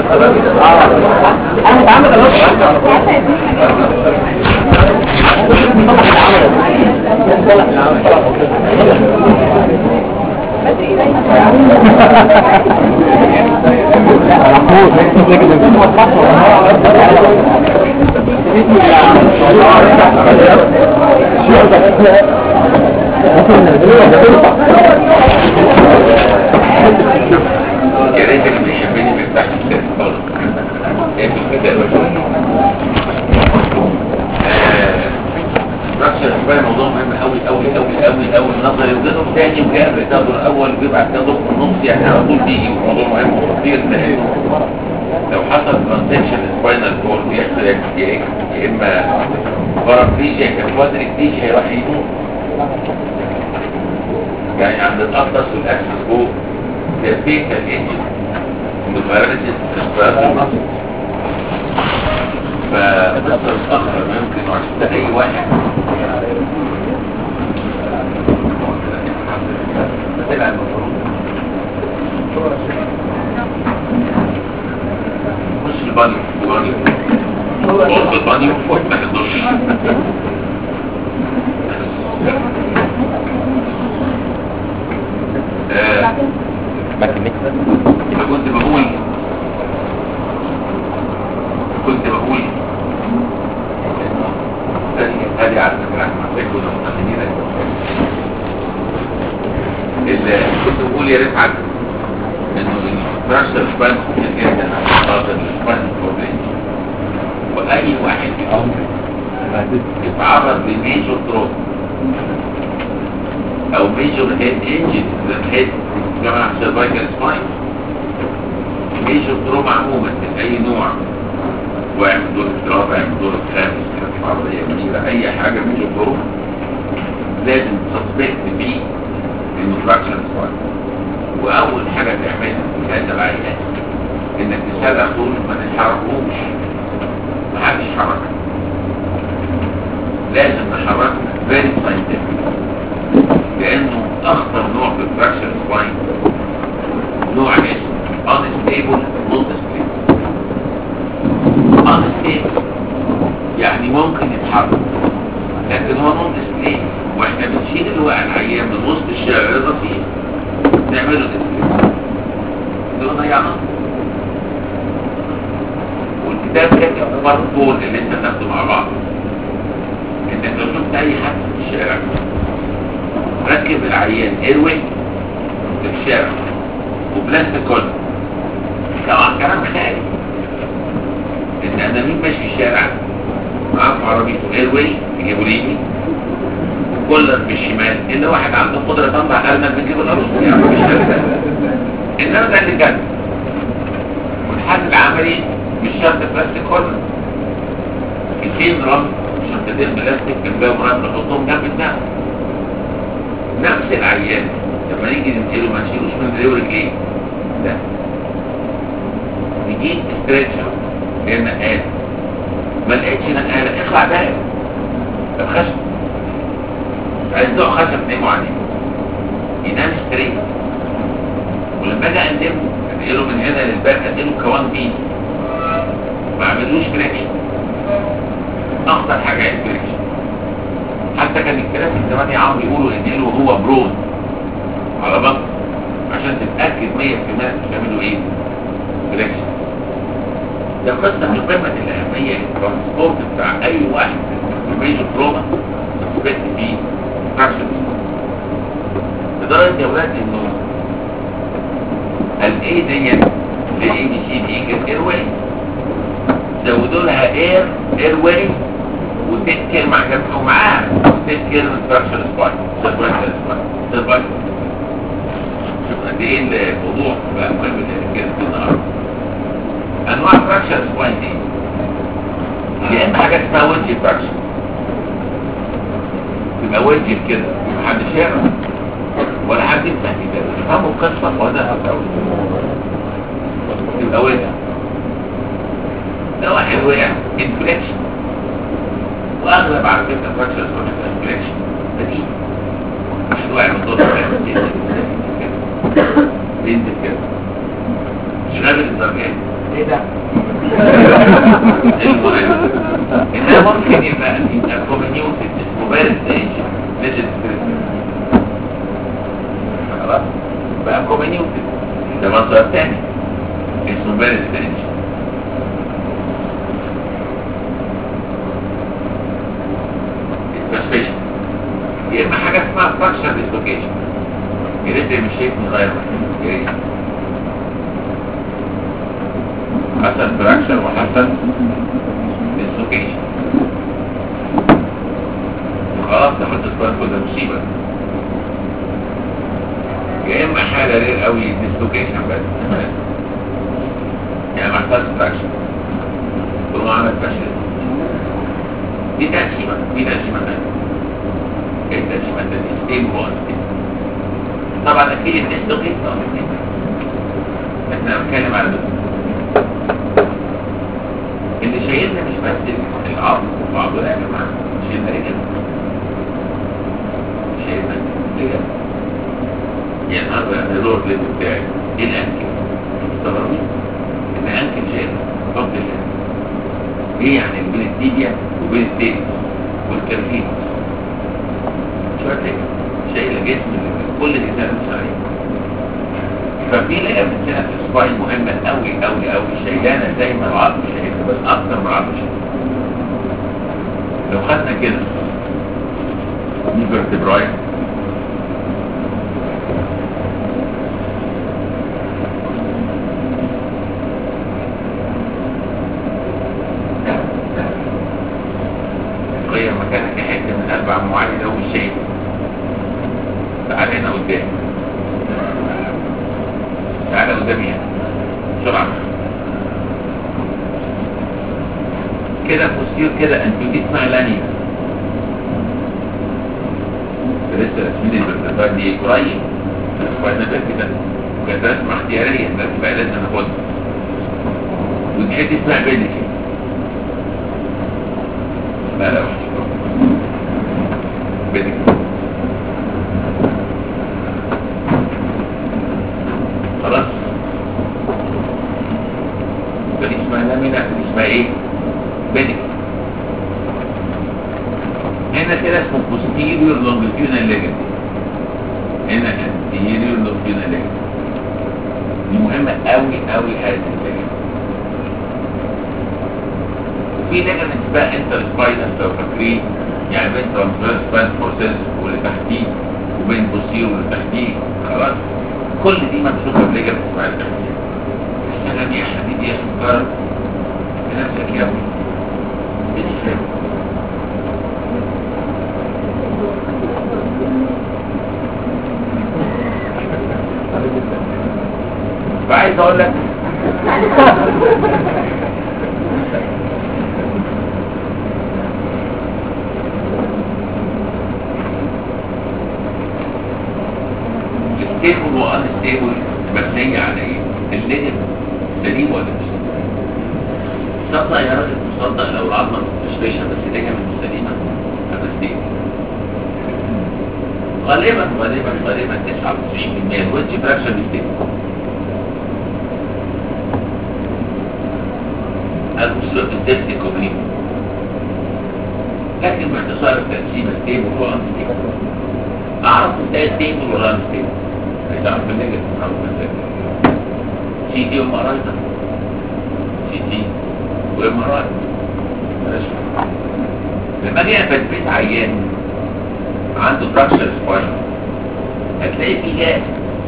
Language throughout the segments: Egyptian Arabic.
انا متعمد يا ريت اللي بيحبني ما يفتحش الكتاب خالص ايه في الكتاب رقصة الحباية موضوع مهم قوي قوي قوي قوي قوي نظري وجدهم تاني وجاب تاخده الاول وبيبعت تاخده في النص يعني على طول بيجي موضوع مهم وخطير لانه لو حصل ترانزكشن سباينال كورد بيحصل يا يا يا اما بارابليجيا يا كوادريبليجيا هيروح يموت يعني عند الاطلس والاكسس فوق ده بيتا الانجن بباراليسيس ريسبيراتوري ماسل فبتصل متأخر ما يمكن عشان ده اي واحد طلع المفروض خش البانيو بانيو خش البانيو ما تقدرش آه، كنت بقول كنت بقول هذه على فكرة احنا محتاجون متخيلين اللي كنت بقول يا رفعت انه البراشر سبان ممكن جدا على خاطر السبان بروبلم واي واحد فيهم يتعرض لميجور تروما او ميجور هيد انجن هيد جماعة سيرفايكال سباين ميجور تروما عموما من اي نوع واعمل دور اضطراب اعمل دور خامس كده في عرضية كبيرة اي حاجة ميجور تروما لازم تسسبكت بيه انه فراكشن سباين واول حاجة تعملها في هذا العيان انك تسابع طول ما تتحركوش محدش يحركك لازم نحركك فيري ساينتفك لانه اخطر نوع في الفراكشن سباين نوع اسمه unstable not stable unstable يعني ممكن يتحرك لكن هو نون ديسبلاي واحنا بنشيل الواقع العيان من وسط الشارع رضا فيه نعمله ديسبلاي ده ضيعنا والكتاب كاتب برضه طول اللي انت تاخده مع بعض انك لو شفت اي حد في الشارع ركب العيان ايروي في الشارع وبلاستيك كله طبعا كلام خارج ان انا مين ماشي في الشارع معاه في عربيته ايروي يجيبوا ليني وكولر في الشمال ان واحد عنده قدره يطلع ارنب بيجيب الارز يعني مش فارق. انما ده اللي كان والحل العملي مش شرط بلاستيك كله كيسين رمل شنطتين بلاستيك جنبهم رمل نحطهم جنب الناس نفس العيان لما نيجي ننزله ما نشيلوش من رجليه ورجليه لا نجيب ستريتشر هي نقاله ما لقيتش نقاله اخلع ده طب خشب عايز نوع خشب نيمه عليه ينام ستريت ولما اجي اقدمه انقله من هنا للباك اديله كوان بي ما اعملوش فريكشن اخطر حاجه الفريكشن حتى كان الكلام من زمان يا عمرو يقولوا ان له هو برون على بطن عشان تتاكد 100% بتعملوا ايه فريكشن ده قصه في قمه الاهميه الترانسبورت بتاع اي واحد في ميجر تروما سبت فيه فراكشن لدرجه يا ولاد انه الايه ديت الاي دي سي دي كانت اير واي زودوا لها اير اير واي وتذكر مع جنبه معاها وتذكر الفراكشن سباين سيرفايكال سباين سيرفايكال شوف قد ايه الموضوع بقى مهم كده النهارده انواع فراكشن سباين دي يا اما حاجات اسمها ويدج فراكشن يبقى ويدج كده محدش يعرف ولا حد يفتح كده يفهموا القصه وده هتقول يبقى ويدج ده واحد وقع انفليكشن واغلب على فكره فراكشر انفليكشن ده دي واحد واقع من دور ينزل كده مش غالب الدرجات ايه ده المهم انها ممكن يبقى يبقى كومينيوتد اسمه بارد ستيج نزل خلاص بقى كومينيوتد ده مصدر تاني اسمه بارد ستيج سسبشن يا اما حاجه اسمها فراكشر ديسلوكيشن يا ريت مش شايفني غير يا ريت حصل فراكشر وحصل ديسلوكيشن خلاص ده حط سبارك ده مصيبه يا اما حاله رير قوي ديسلوكيشن بس يعني ما حصلش فراكشر ثم عمل فشل دي تقسيمه دي تقسيمه ثانيه ايه التقسيمه الثانيه ستيبل وانستيبل طبعا اكيد الديسلوكيشن احنا بنتكلم على ده اللي شايلنا مش بس العظم وبعضه لا يا جماعه شايلنا رجل شايلنا رجل يعني هذا اللور ليد بتاعي ايه الانكل مستغربين ان انكل شايلنا فضل الله ايه يعني بين التيبيا وبين التيبيا والكرفين شوية رجل شايلة جسم كل الانسان مش عليه ففي لقابة هنا في السباين مهمة قوي قوي قوي شايلانة زي ما العظم شايلها بس أكتر من العظم شايلها لو خدنا كده دي فيرتبراي غير مكانك حتة من أربع معالي لو مش شايف تعال هنا قدام تعالى قدامي هنا بسرعة كده بوستير كده انتوا دي اسمها لانيا لسه رسمين البرتفاع دي قريب وانا كده وكانت رسمة اختيارية بس بقى لازم ناخدها ودي حته اسمها بيلكي لا لا بيلكي خلاص فدي اسمها لامينا دي اسمها ايه بيدك هنا كده اسمه posterior longitudinal ligament هنا anterior longitudinal ligament دي مهمة قوي قوي هذه الليجمنت وفي ليجمنتس بقى انتر سباينال لو فاكرين يعني بين ترانسفيرس سباين بروسيس واللي تحتيه وبين بوستيريور واللي تحتيه خلاص كل دي ممسوكه بليجمنت اسمها التحتيه السنه دي يا حبيبي يا سكر بنفسك يا ابني بنفسك فعايز اقول لك ستيبل وان ستيبل مبنية على ايه؟ الليجن سليم ولا مش سليم؟ صدق يا راجل تصدق لو العظمة مش فيشة بس الليجن مش سليمة هذا ستيبل غالبا غالبا غالبا 99% الوجه فراكشن ستيبل المسلوك الدفن كوبريم لكن باختصار التقسيم ستيبل وان ستيبل اعرف انت ستيبل ولا ان ستيبل هتعرف بالنجد او بالنجد سي دي ام ار اي ده سي دي وام ار اي لما اجي افدفت عيان عنده فراكشر سباين هتلاقي في جاس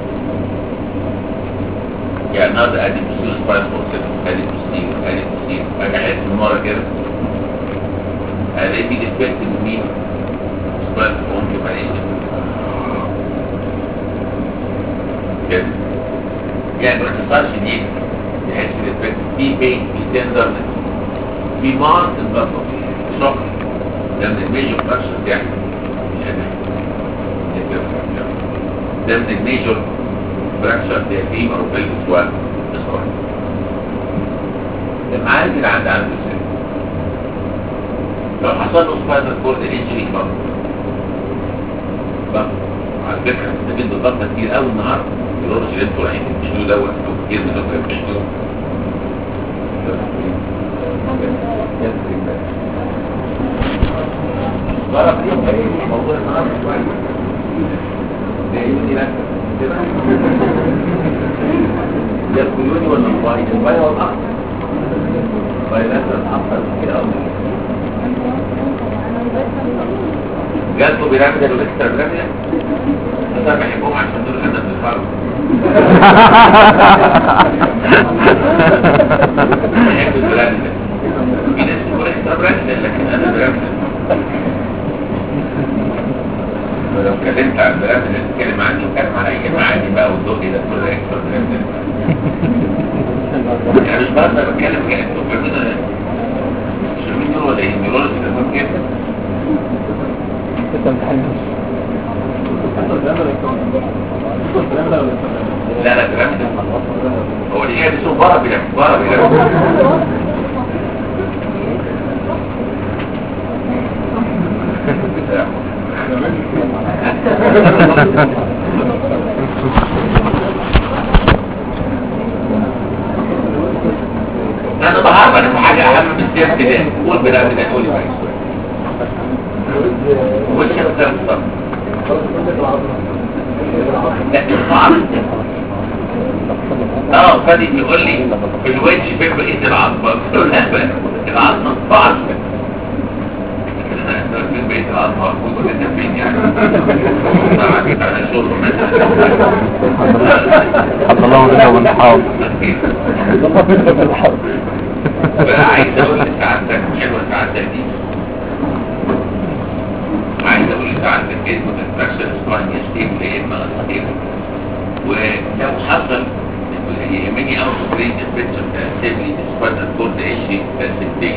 يعني النهارده ادي بوستير سباين فورسيت ادي بوستير ادي بوستير اجي احس من ورا كده هلاقي في ديفكت من مين؟ سباين فورم ماليشيا كده يعني باختصار شديد تحس بالفكر في بين في تندرنس في مارك الضغط شوك ده من الميجور فراكشر يعني مش قادر ده من الميجور فراكشر ده فيمر وبلفس وإصرار المعالج اللي عند عنده سن لو حصل له سبايدر كورد انجري ضغط ضغط على فكرة استفيد بالضغط كتير قوي النهارده الورش اللي انتوا رايحين تشتروا دوت او كتير منكم بتشتروا موضوع النهارده كويس لاني لك يأكلوني ولا الباي الباي هو الأخضر الباي الأخضر الأخضر كده أو جاتوا بيراميدال والاكسترا بيراميدال بس انا بحبهم عشان دول انا بتفرج بحب البيراميدال في ناس بتقول اكسترا بيراميدال لكن انا بيراميدال ولو اتكلمت عن البيراميدال اتكلم عني وكلم على اي معاني بقى والذوق ده كله اكسترا بيراميدال يعني مش بس انا بتكلم كده انتوا فاهمين انا مش فاهمين دول ولا ايه؟ نيورولوجي ده كده انت امتحان لا لا بيراميدال هو اللي جاي بيسوق بره بيراميدال بره بيراميدال انا بهرب في حاجه اهم من السياسه ده قول بلا بلا قول بقى وش ده الصف لا الصعب اه فادي يقول لي في الوجه فين بقيه العظمه قلت له لا بقى العظمه الصعب فين بقيه العظمه قلت له انت فين يعني طبعا انا شغل حط الله ونجا ونحاول بقى عايز اقول لسعادتك حلوه سعادتك دي عايز اقول لسعادتك كلمه الفاكشن سباين ستيبل يا اما ستيبل ولو حصل يهمني اوت اوف رينج البيتشر تقسم لي سباينال كورد 20 تقسيمتين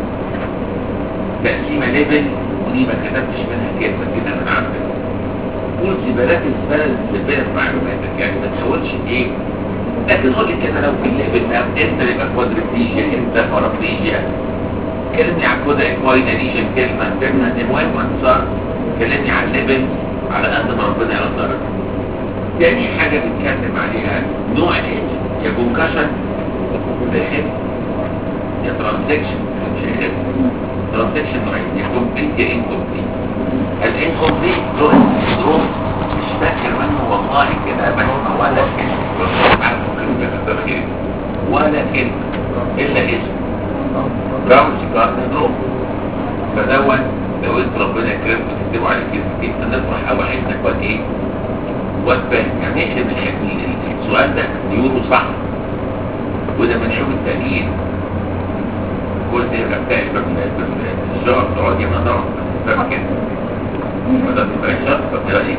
تقسيمه ليفل ودي ما كتبتش منها كلمه كده من عندك قول زبالات الزباله الزباله في معلوماتك يعني ما تحاولش ايه لكن قول لي كده لو في الليفل ده امتى يبقى كوادريبليجيا امتى بارابليجيا كلمني عن كودا اكواينا ليجن كلمه كلمه المهم انتصار كلمني عن الليفل على قد ما ربنا يقدرك تاني حاجه بنتكلم عليها نوع الهيد يا كونكشن ده هيد يا ترانزكشن مش هيد ترانزكشن نوعين يا كومبليت يا انكومبليت الانكومبليت له سندروم مش فاكر منه والله كده بسمع ولا كلمه عارف كلمه كده ولا كلمه الا اسم براون شيكار سندروم فدون لو انت ربنا يكرمك وتكتبوا عليه كلمتين فنفرح قوي عايزك واد ايه؟ واد فاهم يعني ايه من حكي السؤال ده نيورو صح وده من حكم التأكيد كل ده يبقى بتاعي الشهر تقعد يوم نظرة فاهم كده؟ وده بيبقى الشهر فبتلاقي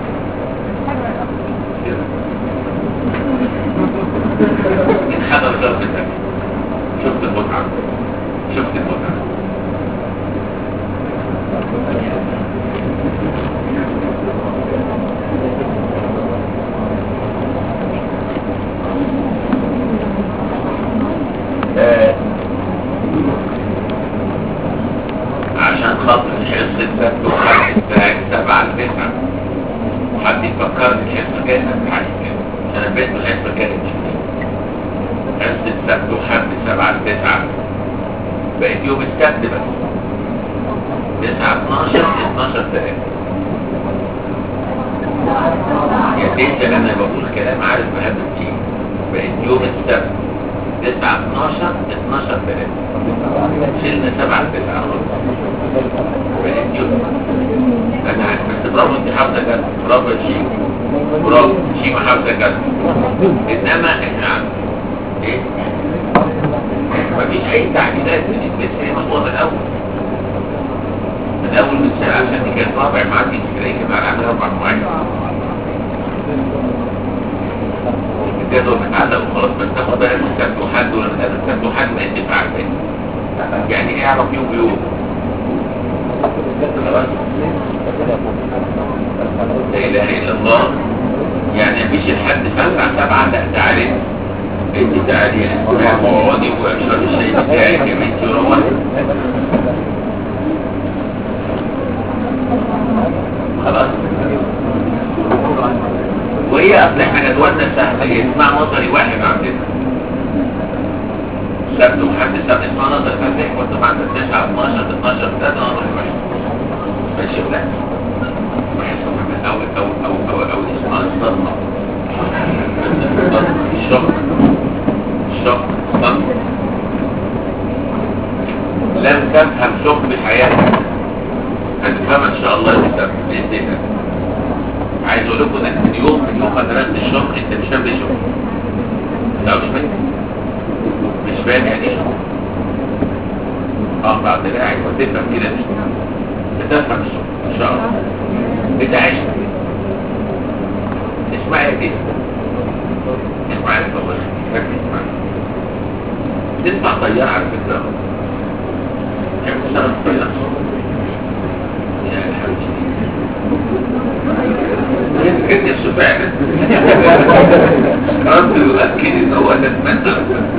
انحدر ضرب الدم شفت المتعة شفت المتعة آه، عشان خاطر الحصة السبت وحد الساعة سبعة لتسعة حد يفكرني الحصة جاية حاجة كده أنا بيت الحصة كانت حصة السبت وحد سبعة لتسعة بقيت يوم السبت بس تسعة 12 12 3 يا سيدي انا بقول كلام عارف بهدف فيه بقيت يوم السبت 9 12 12 3 شلنا 7 9 بقيت يوم انا عارف بس برافو انت حافظه جد برافو يا شيخ برافو شيما حافظه جد انما احنا عارف ايه مفيش اي تعديلات بس هي مطلوبه من الاول من اول من السنه عشان دي كانت رابع معدي اسكندريه كان على عامل اربع مواعيد الجدول متعلق وخلاص بس تاخد بالك من سبت وحد ولا من سبت وحد ما يدفع عارفين يعني ايه اعرف يوم بيوم خلاص لا اله الا الله يعني مفيش الحد سبعة سبعة لا تعالي انت تعالي اقعدي واشربي الشاي بتاعك يا بنتي وروحي خلاص وهي اصل احنا جدولنا سهل اسمع نظري واحد عندنا سبت وحد سبت اسمع نظري فاتح وانت ما عندك 9 12 12 3 نظري واحد ماشي ولا بحسه مهم أوي أوي أوي أوي أوي اسمها الصدمة الصدمة الشوك الشوك الصدمة لم تفهم شوك بحياتك هتفهم ان شاء الله بسبب باذن الله عايز اقول لكم انك من يوم من يوم ما درست الشوك انت مش فاهم ايه شوك لا مش فاهم مش فاهم يعني ايه شوك اقطع دراعي وتفهم كده مش بتفهم الشوك ان شاء الله بتعيشها اسمعي يا كده اسمعي يا الله ركز معايا تدفع طيارة على فكرة كم سنة الطيارة يا حبيبي كنت السفاح رد يؤكد ان هو تتمنى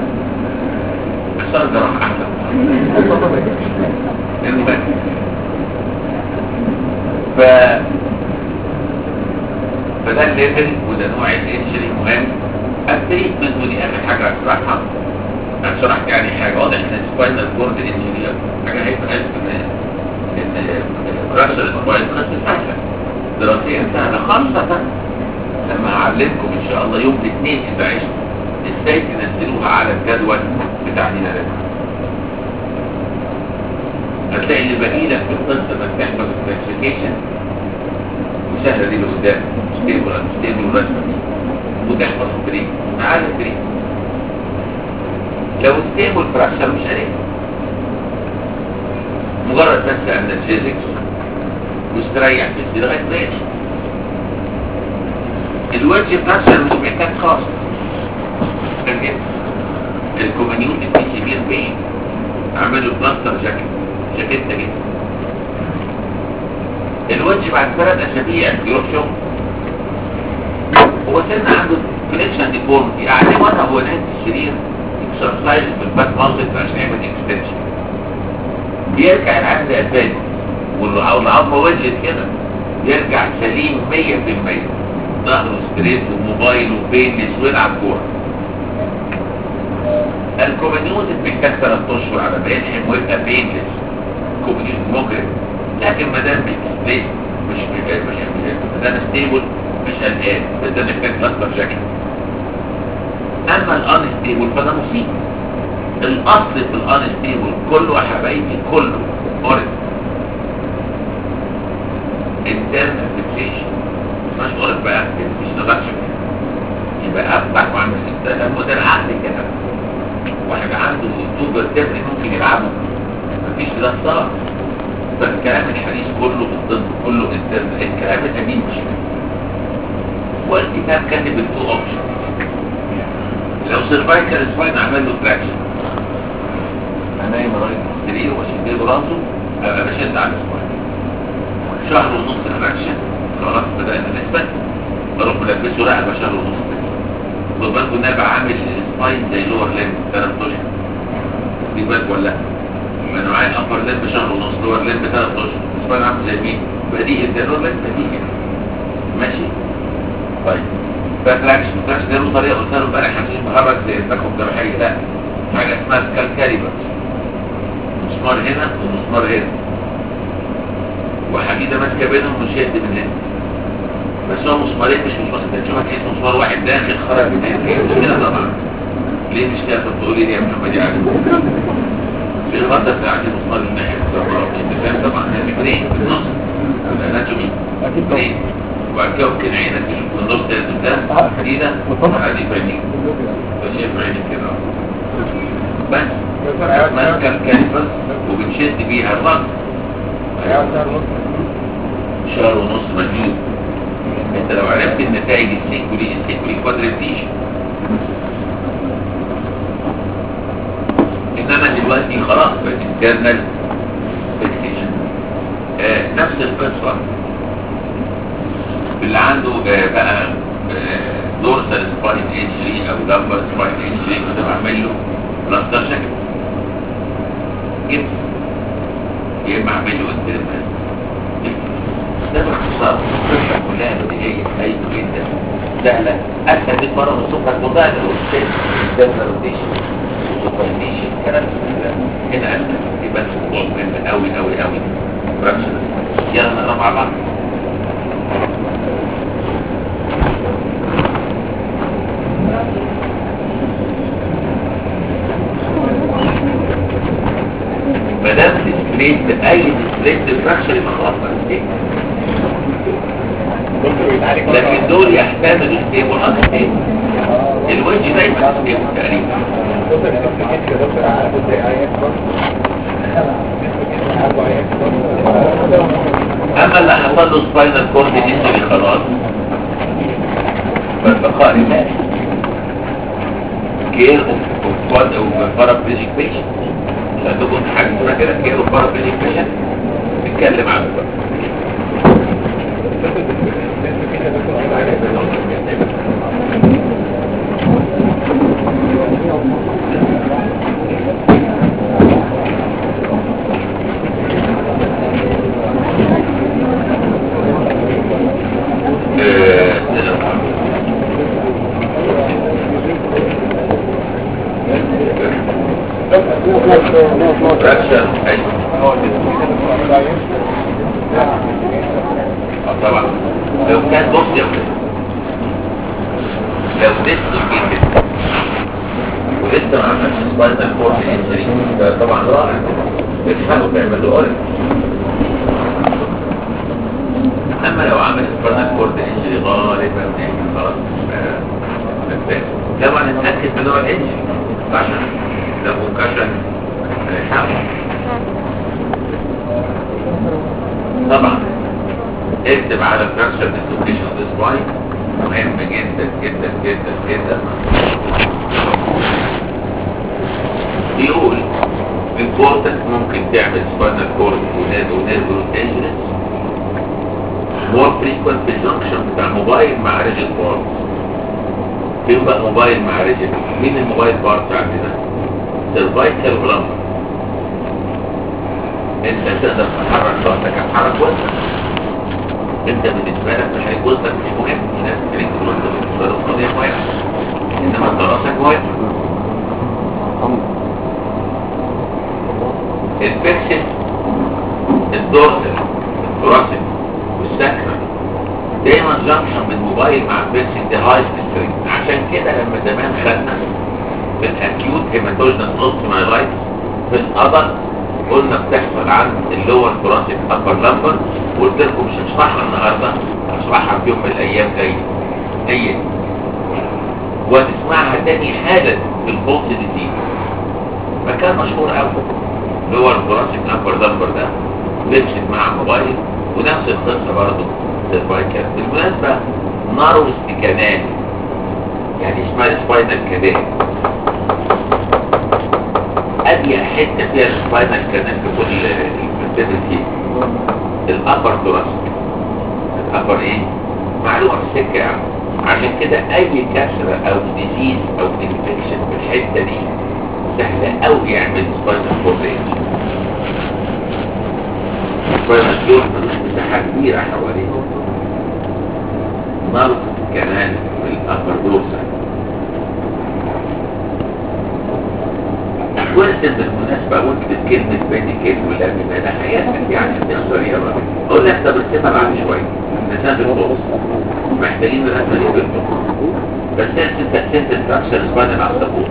بس انا راح احلم المهم ف فده الليفل وده نوع الانشري مهم التريتمنت ودي اخر حاجه هشرحها انا شرحت يعني حاجه واضح ان السباينال كورد انشري حاجه هيبقى ان ان رشر السباينال كورد سهله دراسيا سهله خاصه لما اعلمكم ان شاء الله يوم الاثنين اذا عشت ازاي تنزلوها على الجدول بتاع دينا هتلاقي اللي باقي لك في القصه انك تحفظ الكلاسيفيكيشن وسهله دي لقدام ستيبل ستيبل رسمه دي وتحفظ البريك معاك البريك لو ستيبل فراكشر مش عليك مجرد بس انالجيزكس واستريح في لغايه ما يمشي الوجه فراكشر مش محتاج خاص لكن الكومنيون في سيفير بين عملوا بلاستر جاكيت جاكيت كده الوجه بعد ثلاث اسابيع يروح شغل هو سن عنده فليكشن ديفورمتي يعني مره هو نايم في السرير اكسرسايز في الباك ماسل عشان يعمل اكستنشن بيرجع العين زي الثاني والعظمه وجهت كده يرجع سليم 100% ظهره ستريت وموبايل وبينلس ويلعب كوره الكومنيوز محتاج ثلاث اشهر على ما يلحم ويبقى بينلس كومنيوز مجرم لكن ما دام مش مش مش ما دام ستيبل مش قلقان بس ده محتاج اكتر شكل اما الان ستيبل فده مصيبه الاصل في الان ستيبل كله يا حبايبي كله اوريد internal fixation مش اوريد بقى مش نغشم يبقى افتح واعمل ده ده العقل كده واحد عنده توبر تبني ممكن يلعبه مفيش ده صار فالكلام الحديث كله في الطب كله انترنال الكلام القديم مش كده والكتاب كاتب التو اوبشن لو سيرفايكال سباين عمل له تراكشن هنايم رايح سرير وشديد راسه ابقى بشد على السباين شهر ونص تراكشن خلاص بدأنا نثبت بروح ملبسه رقبه شهر ونص خد بالكم ان انا بقى عامل السباين زي لور ليمب ثلاث اشهر دي بالك ولا لا؟ انا معايا ابر ليمب شهر ونص لور ليمب ثلاث اشهر السباين عامل زي مين؟ بديهي ده لور ليمب بديهي ماشي؟ طيب فاتراكشن فاتراكشن ده له طريقه قلت له امبارح هتمشي مخرج زي التكوب جراحيه لا حاجه اسمها سكالكاليبر مسمار هنا ومسمار هنا وحديده ماسكه بينهم وشد من هنا بس هو مسمارين مش مسمار انت تشوفها تحس مسمار واحد داخل خرج من هنا هي مش كده طبعا ليه مش كده طب تقولي لي يا محمد يعني في خطه بتاعت المسمار الناحيه الصفراء انت فاهم طبعا هي برين في النص الاناتومي اكيد طبعا برين وبعد كده ممكن عينك تشوف من النص ده قدام حديده عادي فاهمين فشايف عينك كده بس ماسكه الكاليبس وبتشد بيها الرأس شهر ونص مجهود انت لو عرفت النتائج السيكولي السيكولي كوادريبليشن انما دلوقتي خلاص بقت انترنال فيكسيشن آه نفس القصه اللي عنده آه بقى دورسال سباين انجري او لمبر سباين انجري كنت بعمل له بلاستر شكل جبس يا اما اعمل له انترنال ده باختصار القصه كلها بديهيه سهله جدا سهله اسهل 100 مره من السكر وضع الاستاذ ده الروتيشن والسوبرنيشن الكلام ده هنا اسهل يبقى الموضوع مهم قوي قوي قوي فراكشن يلا نقرا مع بعض ديسبليت اي ديسبليت فراكشر يبقى خلاص بقى. لكن دول يحتملوا ستيبل ان ستيبل الوجه دايما ستيبل تقريبا اما اللي حصل له سباينال كورد انجري خلاص فالبقاء لله كير اوف كواد او بارابليجيك بيشنت عندكم حاجه اسمها كده كير اوف بارابليجيك بيشنت نتكلم عنه بقى فراكشر طبعا لو كان بص يا ولد لو لسه جدا ولسه ما عملش سباينال كورد انجري ده طبعا رائع بتحاول تعمل له اورنج اما لو عمل سباينال كورد انجري غالبا يعني خلاص بس طبعا نتاكد من نوع الانجري عشان لو كشن هنحاول طبعا اكتب على فراكشر ديسلوكيشن اوف سباين مهم جدا جدا جدا جدا بيقول important ممكن تعمل spinal cord وناد وناد انجلس more frequent في الجنكشن بتاع موبايل مع ريجل بارت فين بقى موبايل مع ريجل مين الموبايل بارت عندنا سيرفايكال ولمبر انت تقدر تحرك راسك هتحرك وزنك انت بالنسبه لك مش هيك وزنك مش مهم في ناس تريد تقول انت بالنسبه لك قضيه مهمه انما انت راسك مهم البكسل الدورسل الثوراسيك والساكرال دايما جنكشن من موبايل مع البكسل دي هاي سترينج عشان كده لما زمان خدنا في الاكيوت هيماتوجنس اوستيمايلايتس في القدر قلنا بتحصل عند اللور ثوراسيك ابر لمبر قلت لكم مش هشرحها النهارده هشرحها في يوم من الايام جاي هي وتسمعها تاني حالا في البولت ديزيز مكان مشهور قوي لور ثوراسيك ابر لمبر ده بيمسك مع موبايل ونفس القصه برضه سيرفايكال بالمناسبه نارو استكانات يعني اسمها سباينال كانال أضيق حتة فيها السباينال كانال في كل الفرتبرتي الأبر ثوراسيك الأبر إيه؟ معلومة في السكة يعني عشان كده أي كسرة أو ديزيز أو انفكشن في الحتة دي سهلة أوي يعمل سباينال كورد سباينال كورد ملوش مساحة كبيرة حواليه نرف كمان في الأبر دورسال كويس بالمناسبة وانت كلمة بين كيف ولا بما ده حياتك يعني تخسر يا راجل اقول لك طب اكتبها بعد شوية نسافر البوكس محتاجين الرسمة دي في البوكس بس انت انت تكسر سبانا على الصابون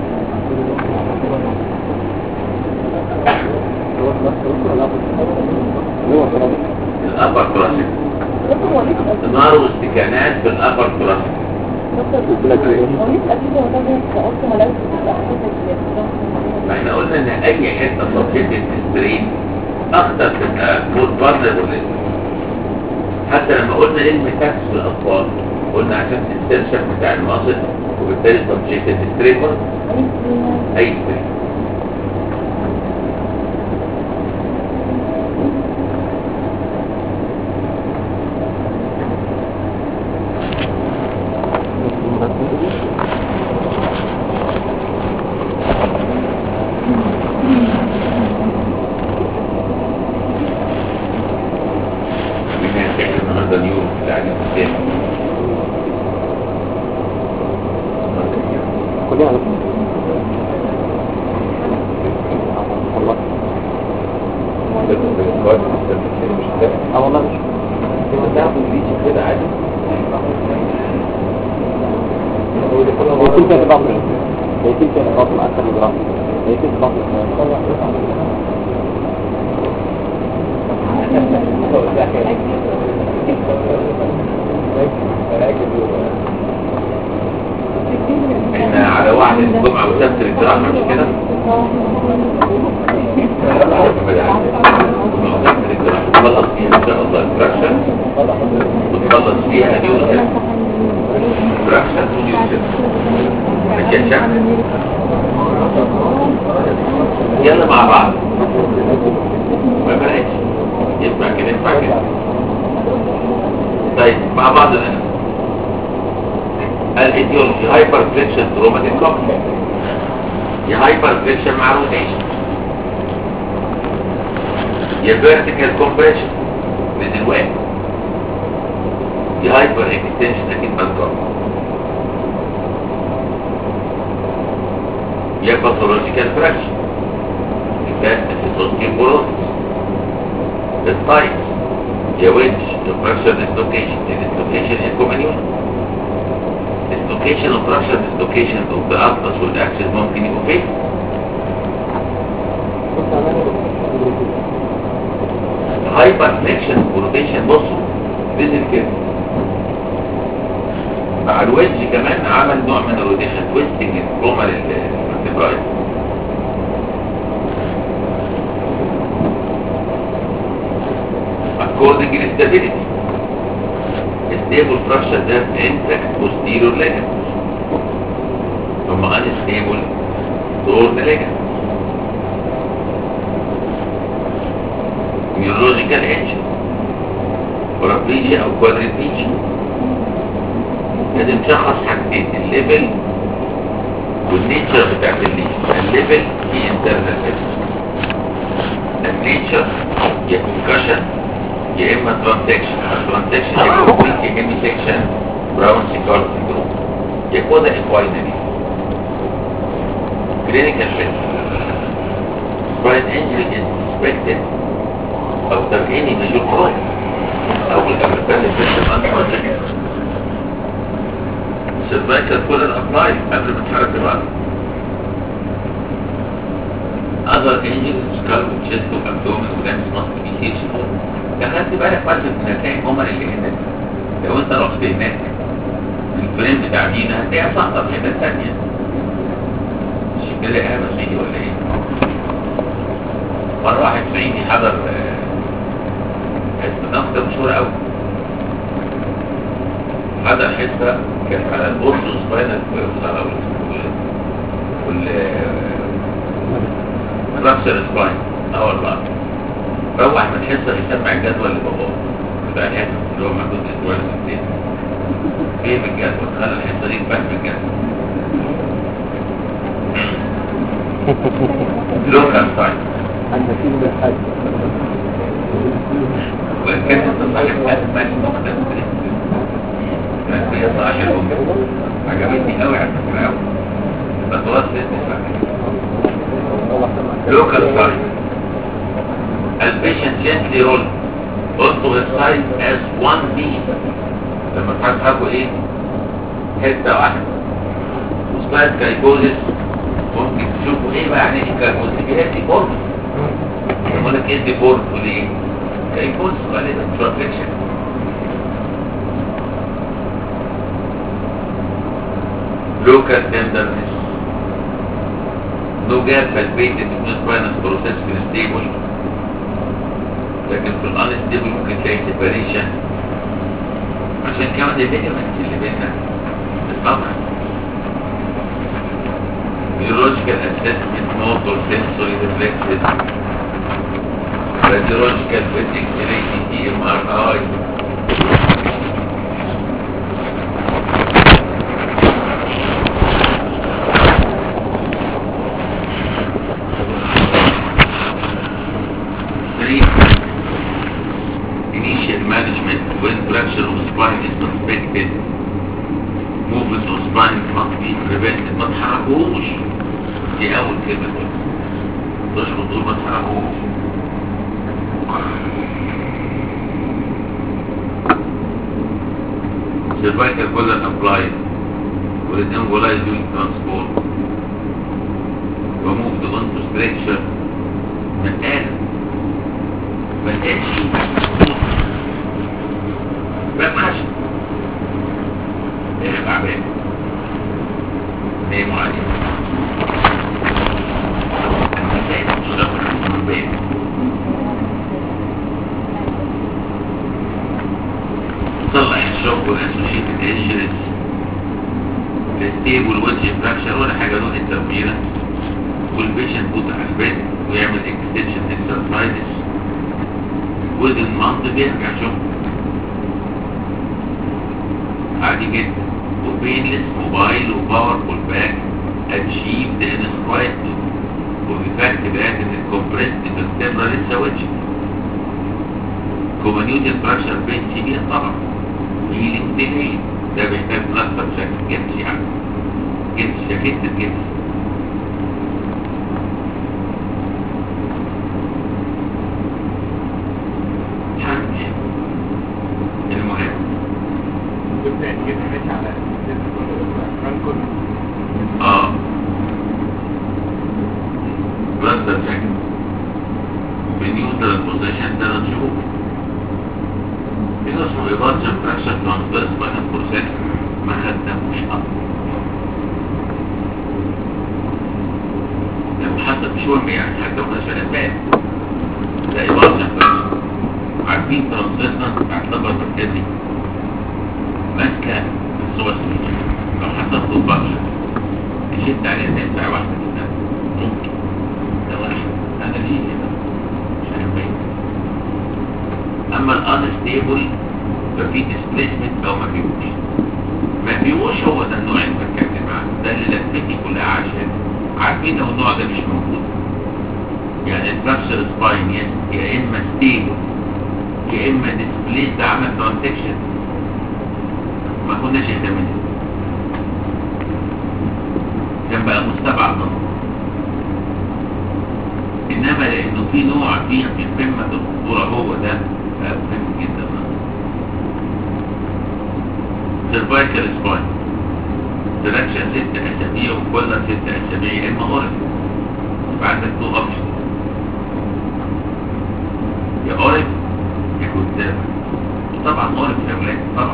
الابر كلاسيك نار واستكانات في الابر كلاسيك ما احنا قلنا ان اي حته صفيت السترين اخطر تبقى فول فارنبل حتى لما قلنا ايه الميتاكس في الاطفال قلنا عشان السنسر بتاع المصل وبالتالي سبجكت الستريبر اي سترين احنا على واحد الجمعة وسبت الجراحة مش كده؟ سبت الجراحة نخلص فيها ان شاء الله الفراكشن ونخلص فيها نيوزن فراكشن ونيوزن ماشي يا شعب يلا مع بعض ما فرقتش يسمع كده يسمع كده طيب مع بعض الان الايديولوجي هايبر فليكشن تروماتيك كومبلكس يا هايبر فليكشن مع روتيشن يا فيرتيكال كومبريشن من الواقع يا هايبر اكستنشن اكيد مذكور يا باثولوجيكال فراكشن يبقى في بوروس التايبس يا ويدج الفراكشن ديسلوكيشن الديسلوكيشن انكومانيون dislocation of pressure dislocation of the atlas والاكسس ممكن يبقوا فين هايبر فليكشن روتيشن بصوا نزل كده مع الويدج كمان عمل نوع من الروتيشن تويستنج الكروما للفيبرايد according to stability stable structure ده intact posterior ligaments ثم unstable toward the ligaments neurological engine paraplegia او quadriplegia لازم تشخص حاجتين الليفل والنيتشر بتاعت الليجن الليفل في internal level النيتشر يا concussion يا اما ترانزكشن الترانزكشن يا كومبليت يا هيمي سيكشن براون سيكار سندروم يا كودا اكواينري كلينيكال فيلم spine injury is suspected after any major trauma او الامريكان فيلم انتروجينيك cervical colon apply قبل ما تحرك الرأس other injuries skull chest abdomen وجانس must be seen خدت بالك بس من هتلاقي الجمل اللي هنا لو انت رحت هناك الفريم بتاع دينا هتلاقيها ساقطه في حته ثانيه مش كده ايه صعيدي ولا ايه؟ مره واحد صعيدي حضر حزب نقطه مشهوره قوي حضر حزبه كانت على الاورثو سباينال وال رابسر سباين اه والله روح من حصة يسمع الجدول لباباه بتاع الحصة اللي هو محدود الاسبوع الستين فهم الجدول خلى الحصة دي فهم الجدول لوكال ساين عندك كلمة الحاج وإن كانت تصحيح أجمل نقطة كانت هي صحيح الأم عجبتني قوي على فكرة قوي بس وصلت نسمع لوكال ساين البيشنت gently roll onto the side as one beam لما تحسبوا ايه حته واحده وسبايت كايكوزيس ممكن تشوفوا ايه بقى يعني ايه كايكوزيس دي هي ديفورم يقول لك ايه ديفورم تقول ايه كايكوزيس غالبا ترانفليكشن local tenderness no gap palpated in the spinous process في stable لكن في الانستيبل ممكن تلاقي سيباريشن عشان كمان الليجمنت اللي بيننا بتقطع neurological assessment motor sensory reflexes radiological with x-ray CT MRI Three, initial management when fracture of spine is suspected movement of spine must be prevented ما تحركوش دي اول كلمة تقول تشخص دول ما تحركوش cervical colon applied with embolized during transport وmoved on to stretcher من آلة ما لقيتش باب خشب اخلع باب ناموا عليه انا لقيت مشترك الباب صلح الشوك والاسوشيتد انشرز الستيبل ويدج فراكشر ولا حاجه له انترفيرنس والبيشنت بوت على البيت ويعمل اكستنشن اكسرسايزز وذن مانث بيرجع شغل عادي جدا وبينلس موبايل وباورفول باك اتشيفد ان سكوايت وبفاكت بقى ان الكومبريست فيرتبرا لسه وجه كومنيوتد براشر بين سيبيا طبعا هيلينج ديلي ده بيحتاج بلاستر بشكل جبس يعني جبس جاكيت الجبس يعني المهم جبنا جبنا ماشي على فرانكون اه بلاستر جاكيت بنيوترال بوزيشن ثلاث شهور في اسمه ايفارجن فراكشر ترانسفيرس باين بروسيس ما خدناهوش اصلا لو حصل شرم يعني حتى ما في الاسباب ده ايفارجن فراكشر عارفين ترانسفيرس تعتبر مركزي ماسكه الصور لو حصل له بكره تشد عليها زي بتاع واحده كده ممكن ده واحد هذا ليه كده مش عارف ايه اما الانستيبل ففي ديسبليسمنت او ما فيهوش ما فيهوش هو ده النوع اللي بتكلم عنه ده اللي لفتي كلها عشان عارفين لو النوع ده مش موجود يعني الفراكشر سباين يا اما ستيبل يا اما ديسبليس ده عمل ترانزكشن ما كناش اهتمنا كان بقى مستبعد نظر انما لانه في نوع فيه في قمه الخطوره هو ده بقى مهم جدا سيرفايكال سباين سelection ست اسابيع وكل ست اسابيع يا اما اورف يبقى عندك تو اوبشن يا اورف يا قدام طبعا اورف يا ولاد طبعا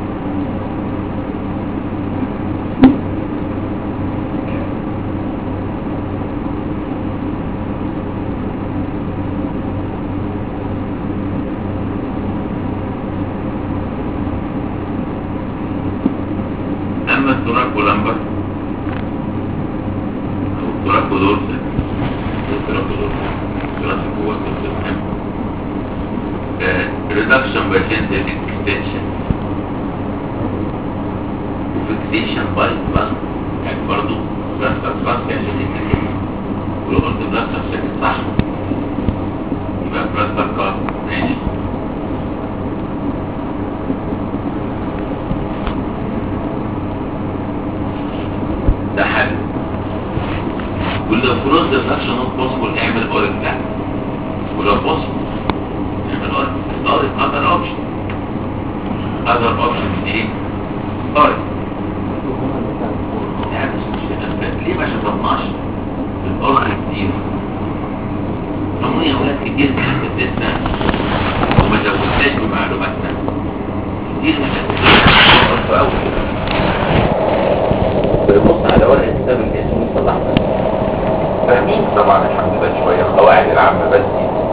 اما التراك ولمبر او التراك ودورسل التراك ودورسل التراك هو التراك reduction by gender extension وفيكسيشن باي بلاس يعني برضه بلاستر بلاس يعني شكل ولو قلت بلاستر شكل صح يبقى بلاستر كار ماشي ده حل ولو فروض الفاكشن نوت بوسبل اعمل اوريك لا ولو بوسبل اعمل اوريك اوريك اذر اوبشن اذر اوبشن ايه اوريك يعني مش ليه ما شطبناش الاوريك كتير هم يا اولاد كتير كانت بتدرسنا وما زودناش بمعلوماتنا كتير من الاسئله قوي بنبص على ورقة كتاب الاسم وصلحنا فاهمين طبعا الحمد لله شوية القواعد العامة بس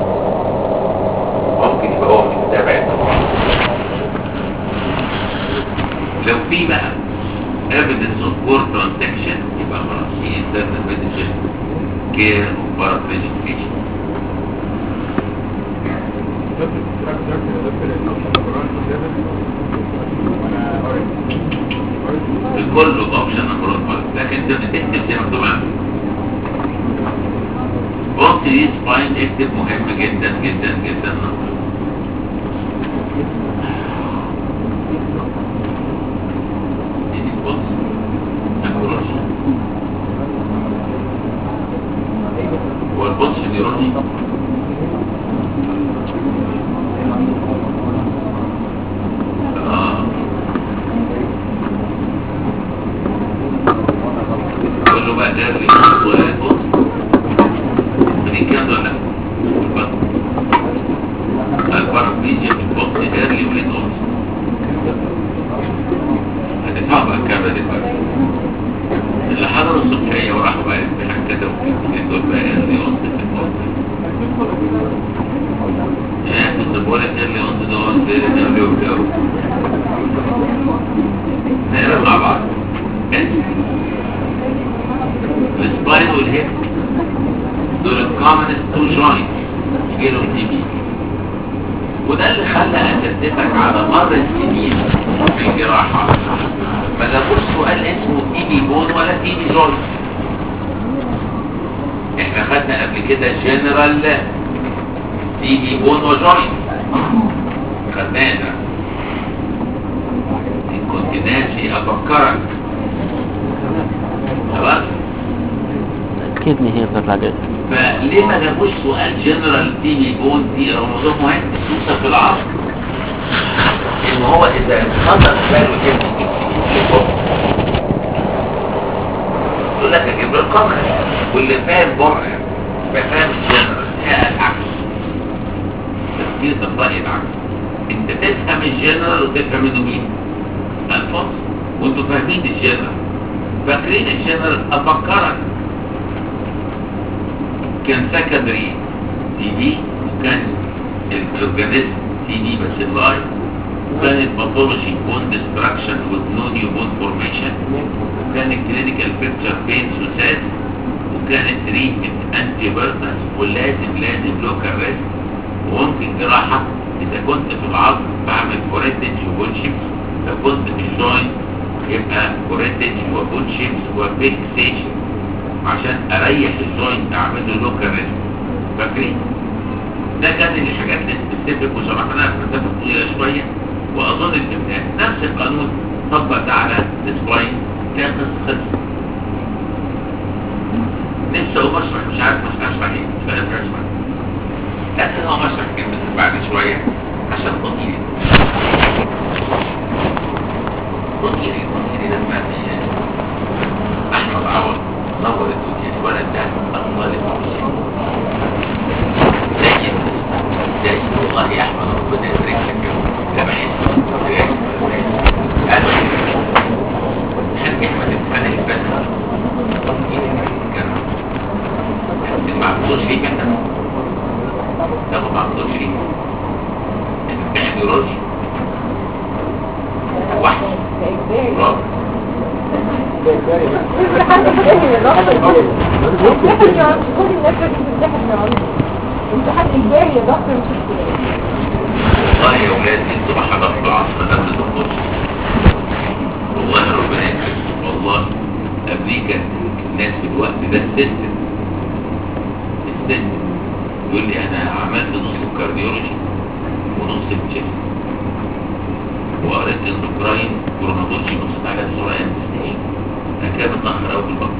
ممكن يبقى هو مش متابع طبعا لو في بقى evidence of poor transaction يبقى خلاص في internal medical care of paraplegic patient دكتور دكتور دكتور الاوبشن فرانكون ليفل وانا اوريك كله اوبشن امراض خالص لكن انت بتكتب زي ما مكتوب عندك بص دي سباين اكتب مهم جدا جدا جدا دي بص أكروش. هو البص نيروني اه قول له بقى ده اللي بص من الكلام ده ولا لا؟ كامل اونس هتدفعوا بقى الكامل دلوقتي اللي حضروا الصبحية وراحوا بقى الامتحان كتبوا كلمتين دول بقى ايرلي اونس في الموقف يعني كنت بقول لك ايرلي اونس ده اونس ايرلي وبتاع نقرا مع بعض السباين والهيب دول الكومنست تو جوينت يجيلهم تي بي وده اللي خلى اساتذتك على مر السنين في الجراحه ما جابوش سؤال اسمه تي بي بون ولا تي بي جوينت احنا خدنا قبل كده جنرال تي بي بون وجوينت خدناه ده ان كنت ناسي افكرك خلاص الكدني هي بتطلع جاي فليه ما جابوش سؤال جنرال تي بي بون دي رغم موضوع مهم خصوصا في العصر ان هو اذا خطر باله ابنك يقول لك اجيب له القمر واللي فاهم بره فاهم الجنرال هي العكس تفكير تلقائي العكس انت تفهم الجنرال وتفهم انه مين الفاظ وانتوا فاهمين الجنرال فاكرين الجنرال افكرك كان سكندري تي بي وكان الاورجانيزم تي بي بس اللايف وكان الباثولوجي بون ديستراكشن وذ نيو بون فورميشن وكان الكلينيكال بيكتشر بين سوسات وكان التريتمنت انتي بيرتنس ولازم لازم لوكال ريست وممكن جراحه اذا كنت في العظم بعمل كوريتج وبون شيبس لو كنت في الجوينت يبقى كوريتج وبون شيبس وفيكسيشن عشان اريح الجوينت اعمل له لوكال ريست فاكرين ده كان الحاجات السبيسيفيك وشرحناها في مسافه طويله شويه واظن الامتحان نفس القانون طبق ده على السبلاين كان قصه خلص نفسي اقوم اشرح مش عارف مش اشرح ايه مش عارف اشرح لكن هو اشرح كلمه بعد شويه عشان تطير تطير تطير ده ما في احمد عوض نور الدنيا الولد ده الله للمرسل لكن لكن والله يا احمد ربنا يبارك لك لا بحس انا حد احمد السنه اللي فاتت كان المعبودوش ليه كان تاخد معبودوش ليه الامتحان يروجي واحد رابع امتحان اجباري يا دكتور مش اختياري والله يا ولاد انتوا ما حضرتوا العصر قبل الدكتور والله ربنا يكرمك والله امريكا الناس في الوقت ده السيستم السيستم يقول لي انا عملت نص الكارديولوجي ونص الجيم وقريت الاندوكراين كرونولوجي نص حاجات سرعان ستيشن انا كده متاخر قوي في البطن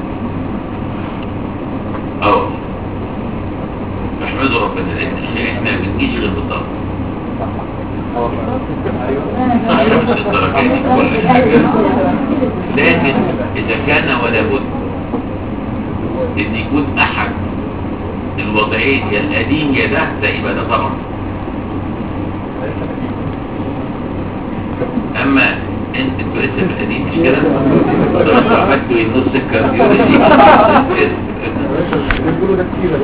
اه احمدوا ربنا لان احنا ما بنجيش غير بالضبط صحيح مش الدرجات دي كل حاجة لكن إذا كان ولا بد إن يكون أحد الوضعين يا القديم يا ده ده يبقى ده طبعا أما أنت لسه في القديم مش كده؟ خلاص عملت نص الكارديولوجي بيقولوا ده كتير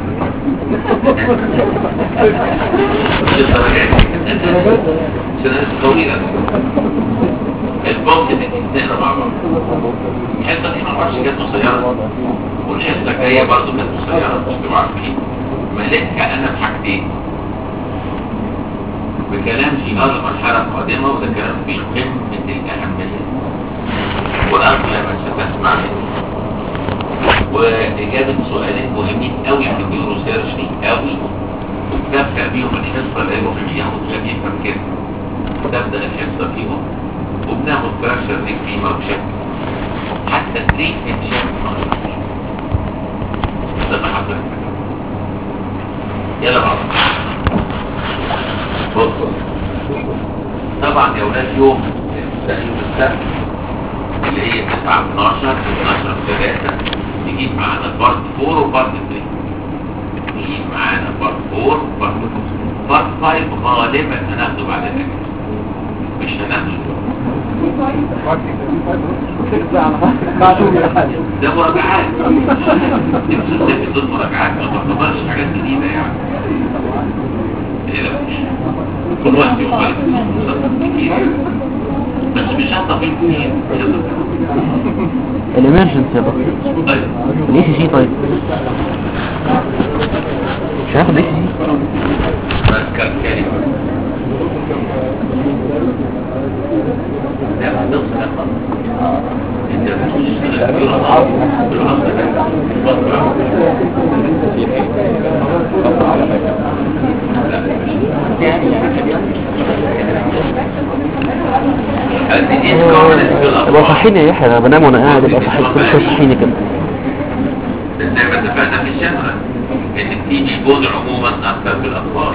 مش الدرجات عشان أنا طويلة البوكس اللي بتتنقل مع بعض الحصة دي ما اعرفش كانت قصيرة والحصة الجاية برضه كانت قصيرة مش تبقوا عارفين ملكها أنا بحاجتين بكلام في هذا المرحلة القادمة وده كلام في قمة الأهمية وأغلب ما ستسمع منه وإجابة سؤالين مهمين قوي في النيورو سيرجري قوي وبتبدأ بيهم الحصة الإلوحية وتخليه يفهم كده تبدأ الحصة فيهم وبناخد برشر ريك فيما بشكل حتى التريتمنت شكل ده اللي حصل يلا بقى بص طبعا يا ولاد يوم ده يوم السبت اللي هي 9 12 12 3 نجيب معانا بارت 4 وبارت 3 نجيب معانا بارت 4 وبارت 5 بارت 5 غالبا هناخده بعد الاجازه مش هناخده ده مراجعات نفس الست دول مراجعات ما تعتبرش حاجات جديدة يعني ايه ده كل وقت يقال كتير يعني. بس مش هتطفي كتير مش هتطفي. الامرجنسي يا دكتور طيب الاي سي جي طيب مش هياخد اي سي جي مركب كلمة لا هتوصل يا خلاص انت بتخش تشتغل في العصر في العصر ده فترة الدينيس كومنت في يبقى الأطفال صحيني يا يحيى انا بنام وانا قاعد يبقى صحيني كل شويه صحيني كده زي ما اتفقنا في الشهرة ان بتيجي بود عموما اكثر في الاطفال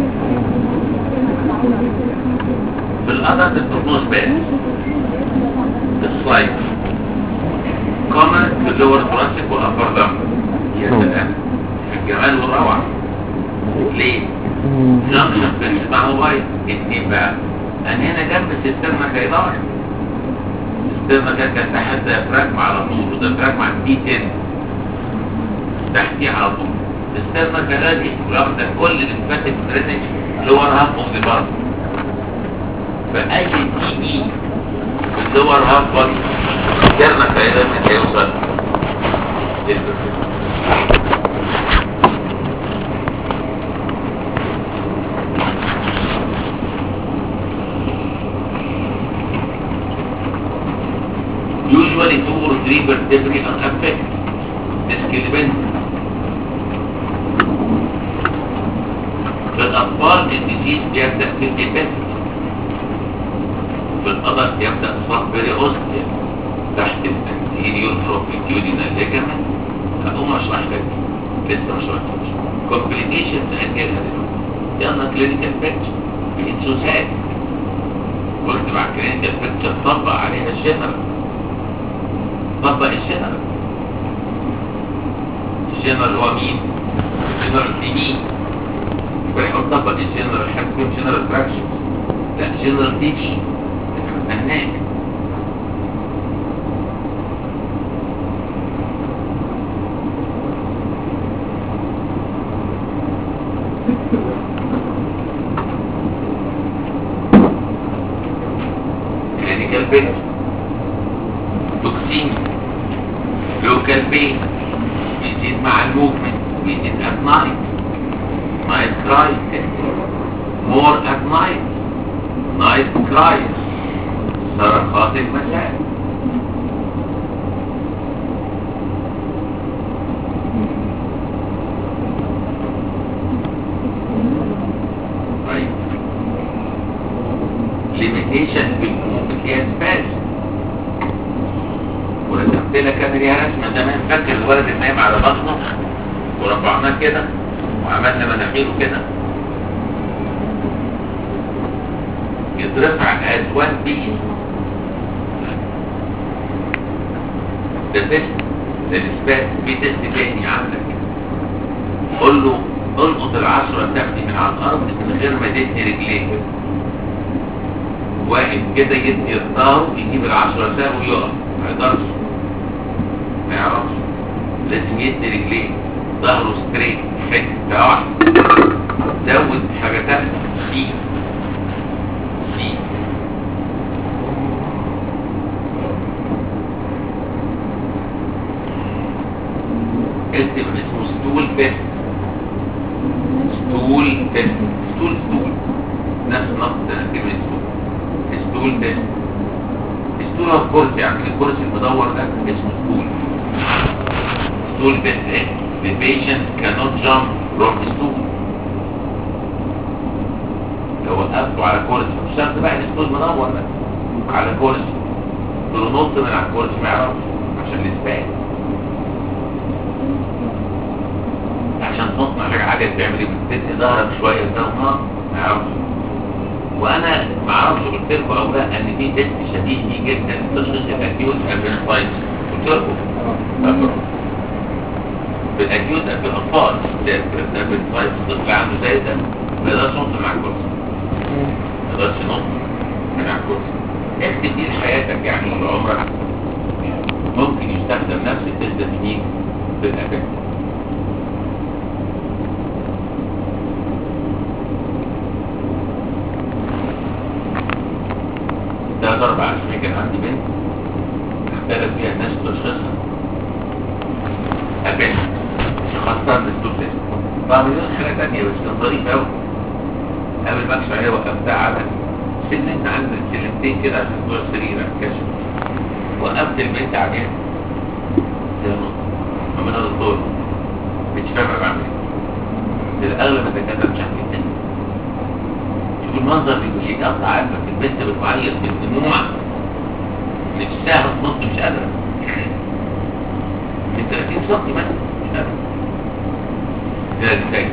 في الادلت البروجنوز باد السلايد كومن في اللور ترانسيك والابر دم يا نعم. سلام الجمال والروعة ليه؟ جنكشن بس مع موبايل اتنين بقى انا هنا جنب السيسترنا كايدار السيسترنا كان كان تحت ديافراجما على طول وديافراجما على الدي 10 تحتيه على طول السيرنا كذلك واخده كل الليمفاتيك درينج لور هاف اوف ذا بار فاي تي اي في اللور هاف بار السيرنا كذلك هيوصل للبرفكت usually two or three vertebrae are affected discrepant في الأطفال الديزيز بيبدأ في الإبات في الأضل يبدأ صبري أوستيا تحت الانتيريور بروبيتيودينال ليجامنت هقوم اشرح لك لسه ما شرحتش كومبليكيشنز هنجيلها دلوقتي يلا كلينيكال بيكتشر بإنسوسات قلت مع كلينيكال بيكتشر طبق عليها الجنرال طبق الجنرال الجنرال هو مين؟ الجنرال دي مين؟ يبقى يحط طبق الجنرال حاجة فيهم جنرال فراكشن لا جنرال دي مين؟ هناك كلينيكال بيت توكسين لوكال بين بيزيد مع الموفمنت بيزيد at night night cries more at night night cries صرخات المساء طيب limitation في الموفمنت هي spasm ورسمت لك انا ليها رسمه زمان فاكر الولد اللي نايم على بطنه ورفعناه كده وعملنا مناخيره كده يترفع از وان بيس ده تيست للإثبات في تيست تاني عندك قول له القط العشرة تاخدي من على الأرض من غير ما تدي رجليك واحد كده يدي الظهر يجيب العشرة ساعة ويقف ما يقدرش ما يعرفش لازم يدي رجليه ظهره ستريت حته واحده زود حاجه تانية سي سي اكتب اسمه ستول تيست ستول تيست ستول ستول نفس نقط كلمه ستول ستول تيست ستول هو الكرسي يعني الكرسي المدور ده اسمه ستول ستول تيست ايه the patient cannot jump from the stool لو وقفته على كرسي مش شرط بقى الستول مدور ده على كرسي تقول له نط من على الكرسي ما يعرفش عشان الاثبات عشان تنط محتاج حاجه تعمل ايه بتدي ظهرك شويه كده ونط ما يعرفش وانا ما اعرفش قلت لكم او لا ان في تيست شديد فيه جدا تشخيص الاكيوت ابنفايتس قلت لكم فاكروا بالاكيوت في الاطفال ابنفايتس طفل عنده زي ده ما يقدرش ينط مع الكرسي ما يقدرش ينط من على الكرسي اكتب دي لحياتك يعني طول عمرك ممكن يستخدم نفس التست تكنيك في الأبد ثلاث أربع أسابيع كان عندي بنت اختلف فيها الناس تشخيصها البنت خاصة بالستوب طبعا بدون حاجة تانية بس كان ظريف أوي قبل ما أكشف عليها وقفتها على سن انت عندك سلمتين كده عشان جوه السرير على الكشف وقفت البنت عليها من الدكتور مش فاهم بعمل ايه الاغلب الدكاتره مش عارفين كده شوف المنظر اللي يقطع قلبك البنت بتعيط بالدموع نفسها تنط مش قادره من 30 سم مثلا مش قادره ده ازاي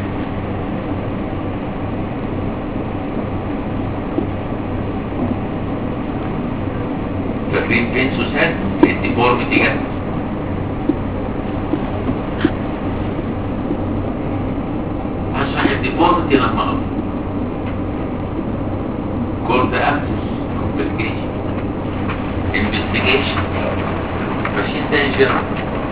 فاكرين فين سوسان الديفورميتي جت هشرح الديفورميتي لما اقول كورد اكسس كومبليكيشن انفستيجيشن ماشيين زي جنرال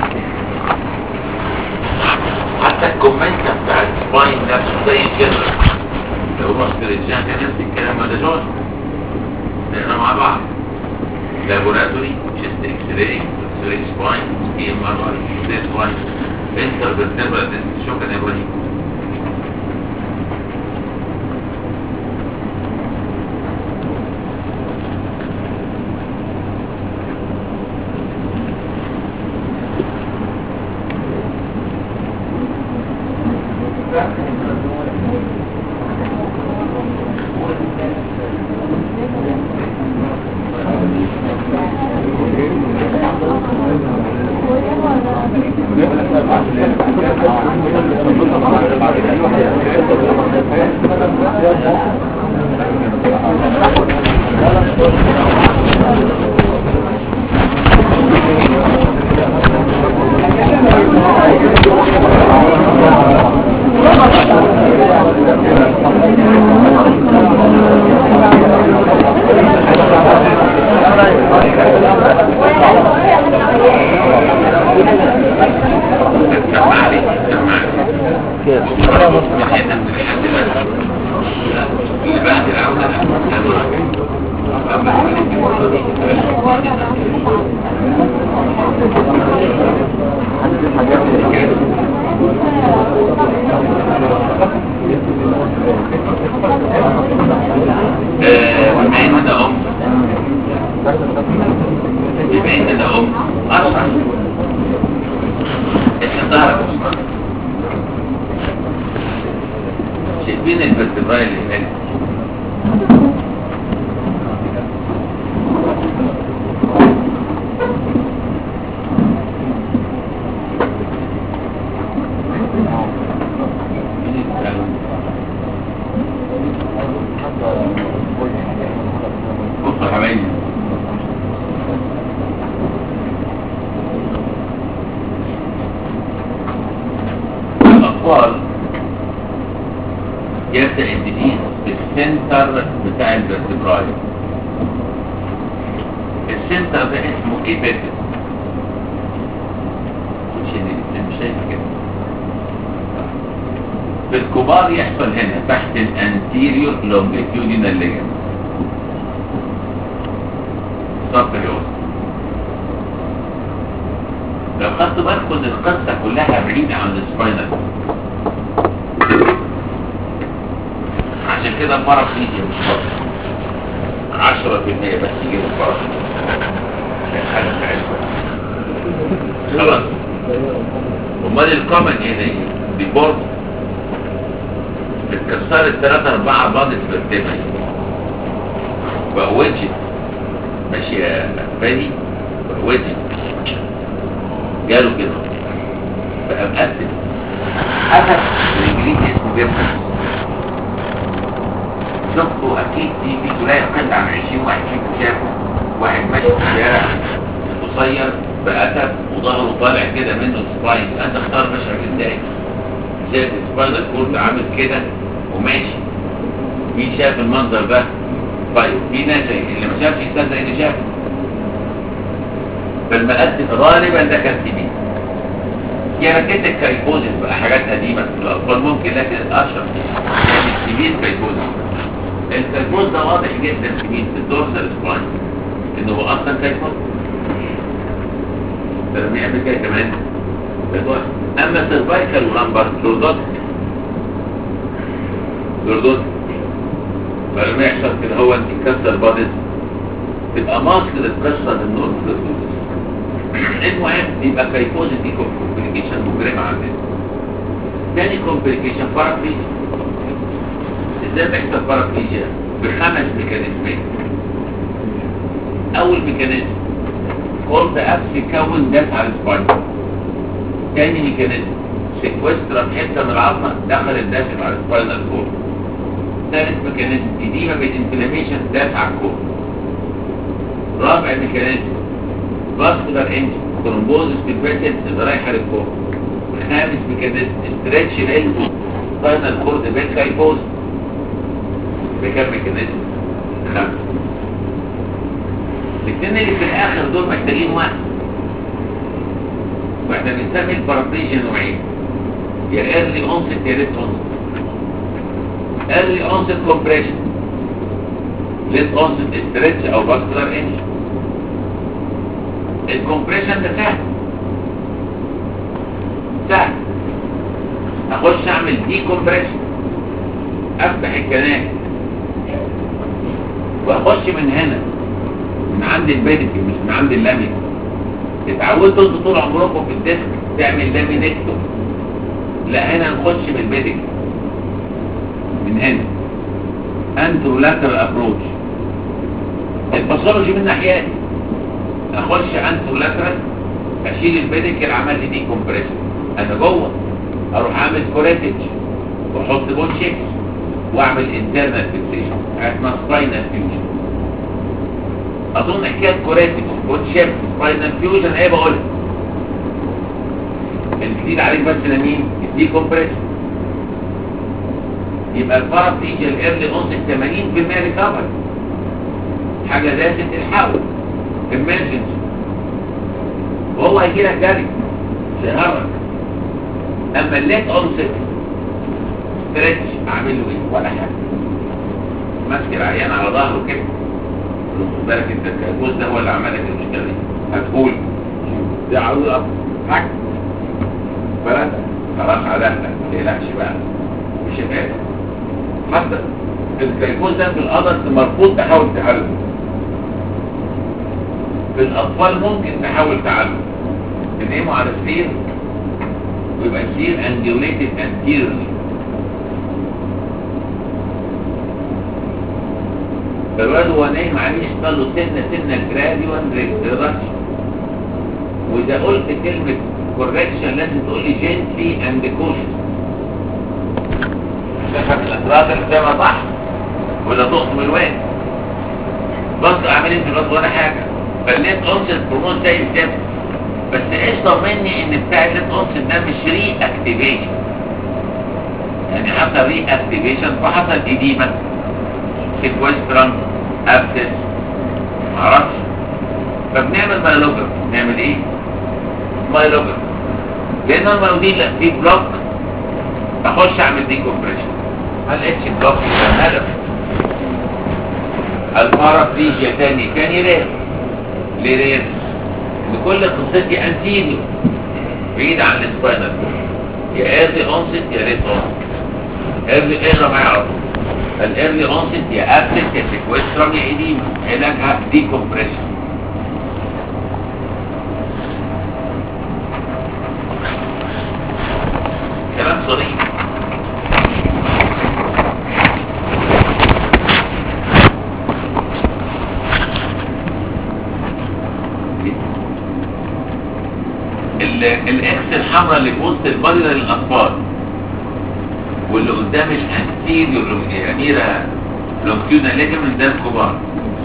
حتى الكومنت بتاع السباين نفسه زي الجنرال لو مصدر الجان كان نفس الكلام ولا جون لان مع بعض لابوراتوري chest x-ray x-ray spine EMRI this one intervertebral disc شكرا يا ابراهيم سمعني سمعني كده اللي بعد العودة بما ان انا ام بما ان انا ام اشرح احنا ظهرك شايفين الفرتبراي اللي هناك بصوا يا حبايبي الأطفال يبدأ الديزيز في السنتر بتاع الفرتبراي السنتر ده اسمه ايبيتس مش مش شايف كده في الكبار يحصل هنا تحت الانتيريور لونجيتيودينال ليجن سبريوس لو خدتوا بالكم ان القصه كلها بعيده عن السباينال عشان كده المرض يجي مش خطر 10% بس يجي المرض عشان حاجه بتاعتكم خلاص امال الكومن هنا ايه؟ دي بورد اتكسرت ثلاثة أربعة بادت بالتبعي بقى وجه ماشي يا فادي بقى وجه جاله كده بقى مقدم حدث بالانجليزي اسمه جبنس شفتوا اكيد دي فيديو لا يقل عن 20 واحد فيكم شافه واحد ماشي في الشارع قصير بأدب وظهره طالع كده منه سباين انت اختار مشهد ازاي شايف السباينال كورد عامل كده وماشي مين شاف المنظر ده طيب في ناس اللي ما شافش كان زي اللي شاف فالمقدس غالبا ده كان تي بي يعني كده كايكوزس بقى حاجات قديمه في الاطفال ممكن لكن الاشهر يعني السبيل كايكوزس الكايكوز ده واضح جدا في مين في الدورسال سباين انه هو اصلا كايكوز فلما يعمل كده كمان كايكوز اما سيرفايكال ولامبر لوردوت لوردوت فلما يحصل كده هو انت كسر بادز تبقى ماسك للقصه النور المهم يبقى كايكوز دي كومبليكيشن مجرمه عندنا تاني كومبليكيشن بارابليجيا ازاي بيحصل بارابليجيا بخمس ميكانيزمات اول ميكانيزم قلت ابس يكون داس على السباين تاني ميكانيزم سيكوسترا حته من العظمه دخل الداخل على السباينال كورد ثالث ميكانيزم اديمه بالانفلاميشن داس على الكورد رابع ميكانيزم فاسكولار انجن ترومبوزس في الفيسل اللي رايحه للكورد خامس ميكانيزم ستريتش لينز سباينال كورد بالكايفوز بكام ميكانيزم خمسه الاثنين اللي في الاخر دول محتاجين وقت واحنا بنسمي البارابليجيا نوعين يا ايرلي اونست يا ليت اونست ايرلي اونست كومبريشن ليت اونست ستريتش او فاسكولار انجن الكومبريشن ده سهل سهل اخش اعمل دي كومبريشن افتح الكنال واخش من هنا من عند البيدك مش من عند اللامين اتعودتوا انتوا طول عمركم في الديسك تعمل لامينكتوم لا هنا نخش من البيدك من هنا انترو لاترال ابروتش الباثولوجي من ناحيتي اخش انترو لاترال اشيل البيدك اللي عمل لي دي كومبريشن انا جوه اروح اعمل كوريتج واحط بون شيكس واعمل انترنال فيكسيشن اسمها سباينال فيوجن اظن حكايه كوريتج بون شيكس سباينال فيوجن ايه بقولها الجديد عليك بس لمين دي كومبريشن يبقى البارابليجيا الايرلي اونست 80% ريكفري حاجه ذات الحول emergency وهو هيجي لك جري مش هيهرج اما الليت اونست ستريتش اعمل له ايه ولا حاجه ماسك العيان على ظهره كده خد بالك انت الجوز ده هو اللي عمل لك المشكله دي هتقول ده عاوز اب حاجه بلد خلاص على اهلك ما تقلقش بقى مش هتقلق حتى الجلوكوز ده في القدر مرفوض تحاول تعالجه في الاطفال ممكن تحاول تعالجه تناموا على السير ويبقى السير angulated anteriorly فالواد هو نايم عليه يحصل له سنه سنه جراديوال ريدكشن واذا قلت كلمه كوركشن لازم تقول لي جنتلي اند كوشن تفهم الاسرار اللي بتعملها صح ولا تقسم الواد بص اعمل انت بس ولا حاجه فالليت اونست بروموت زي الزفت بس ايش طمني ان بتاع الليت اونست ده مش ري اكتيفيشن يعني حصل ري اكتيفيشن فحصل اديمه سيكوسترم ابسس معرفش فبنعمل مايلوجر نعمل ايه مايلوجر لان المايلودين لا في بلوك اخش اعمل دي كومبريشن هل اتش بلوك يبقى هدف البارابليجيا تاني تاني رير ليه رير لكل قصتي انتينيو بعيد عن السباينال يا ايرلي اونست يا ليت اونست ايرلي اقرا معايا على طول الايرلي اونست يا ابسس يا سيكوسترم يا ايديما علاجها دي كومبريشن كلام صريح الاكس الحمراء اللي في وسط البادي ده للاطفال واللي قدام الانتيريور اميره لونجيونا ليجمنت ده الكبار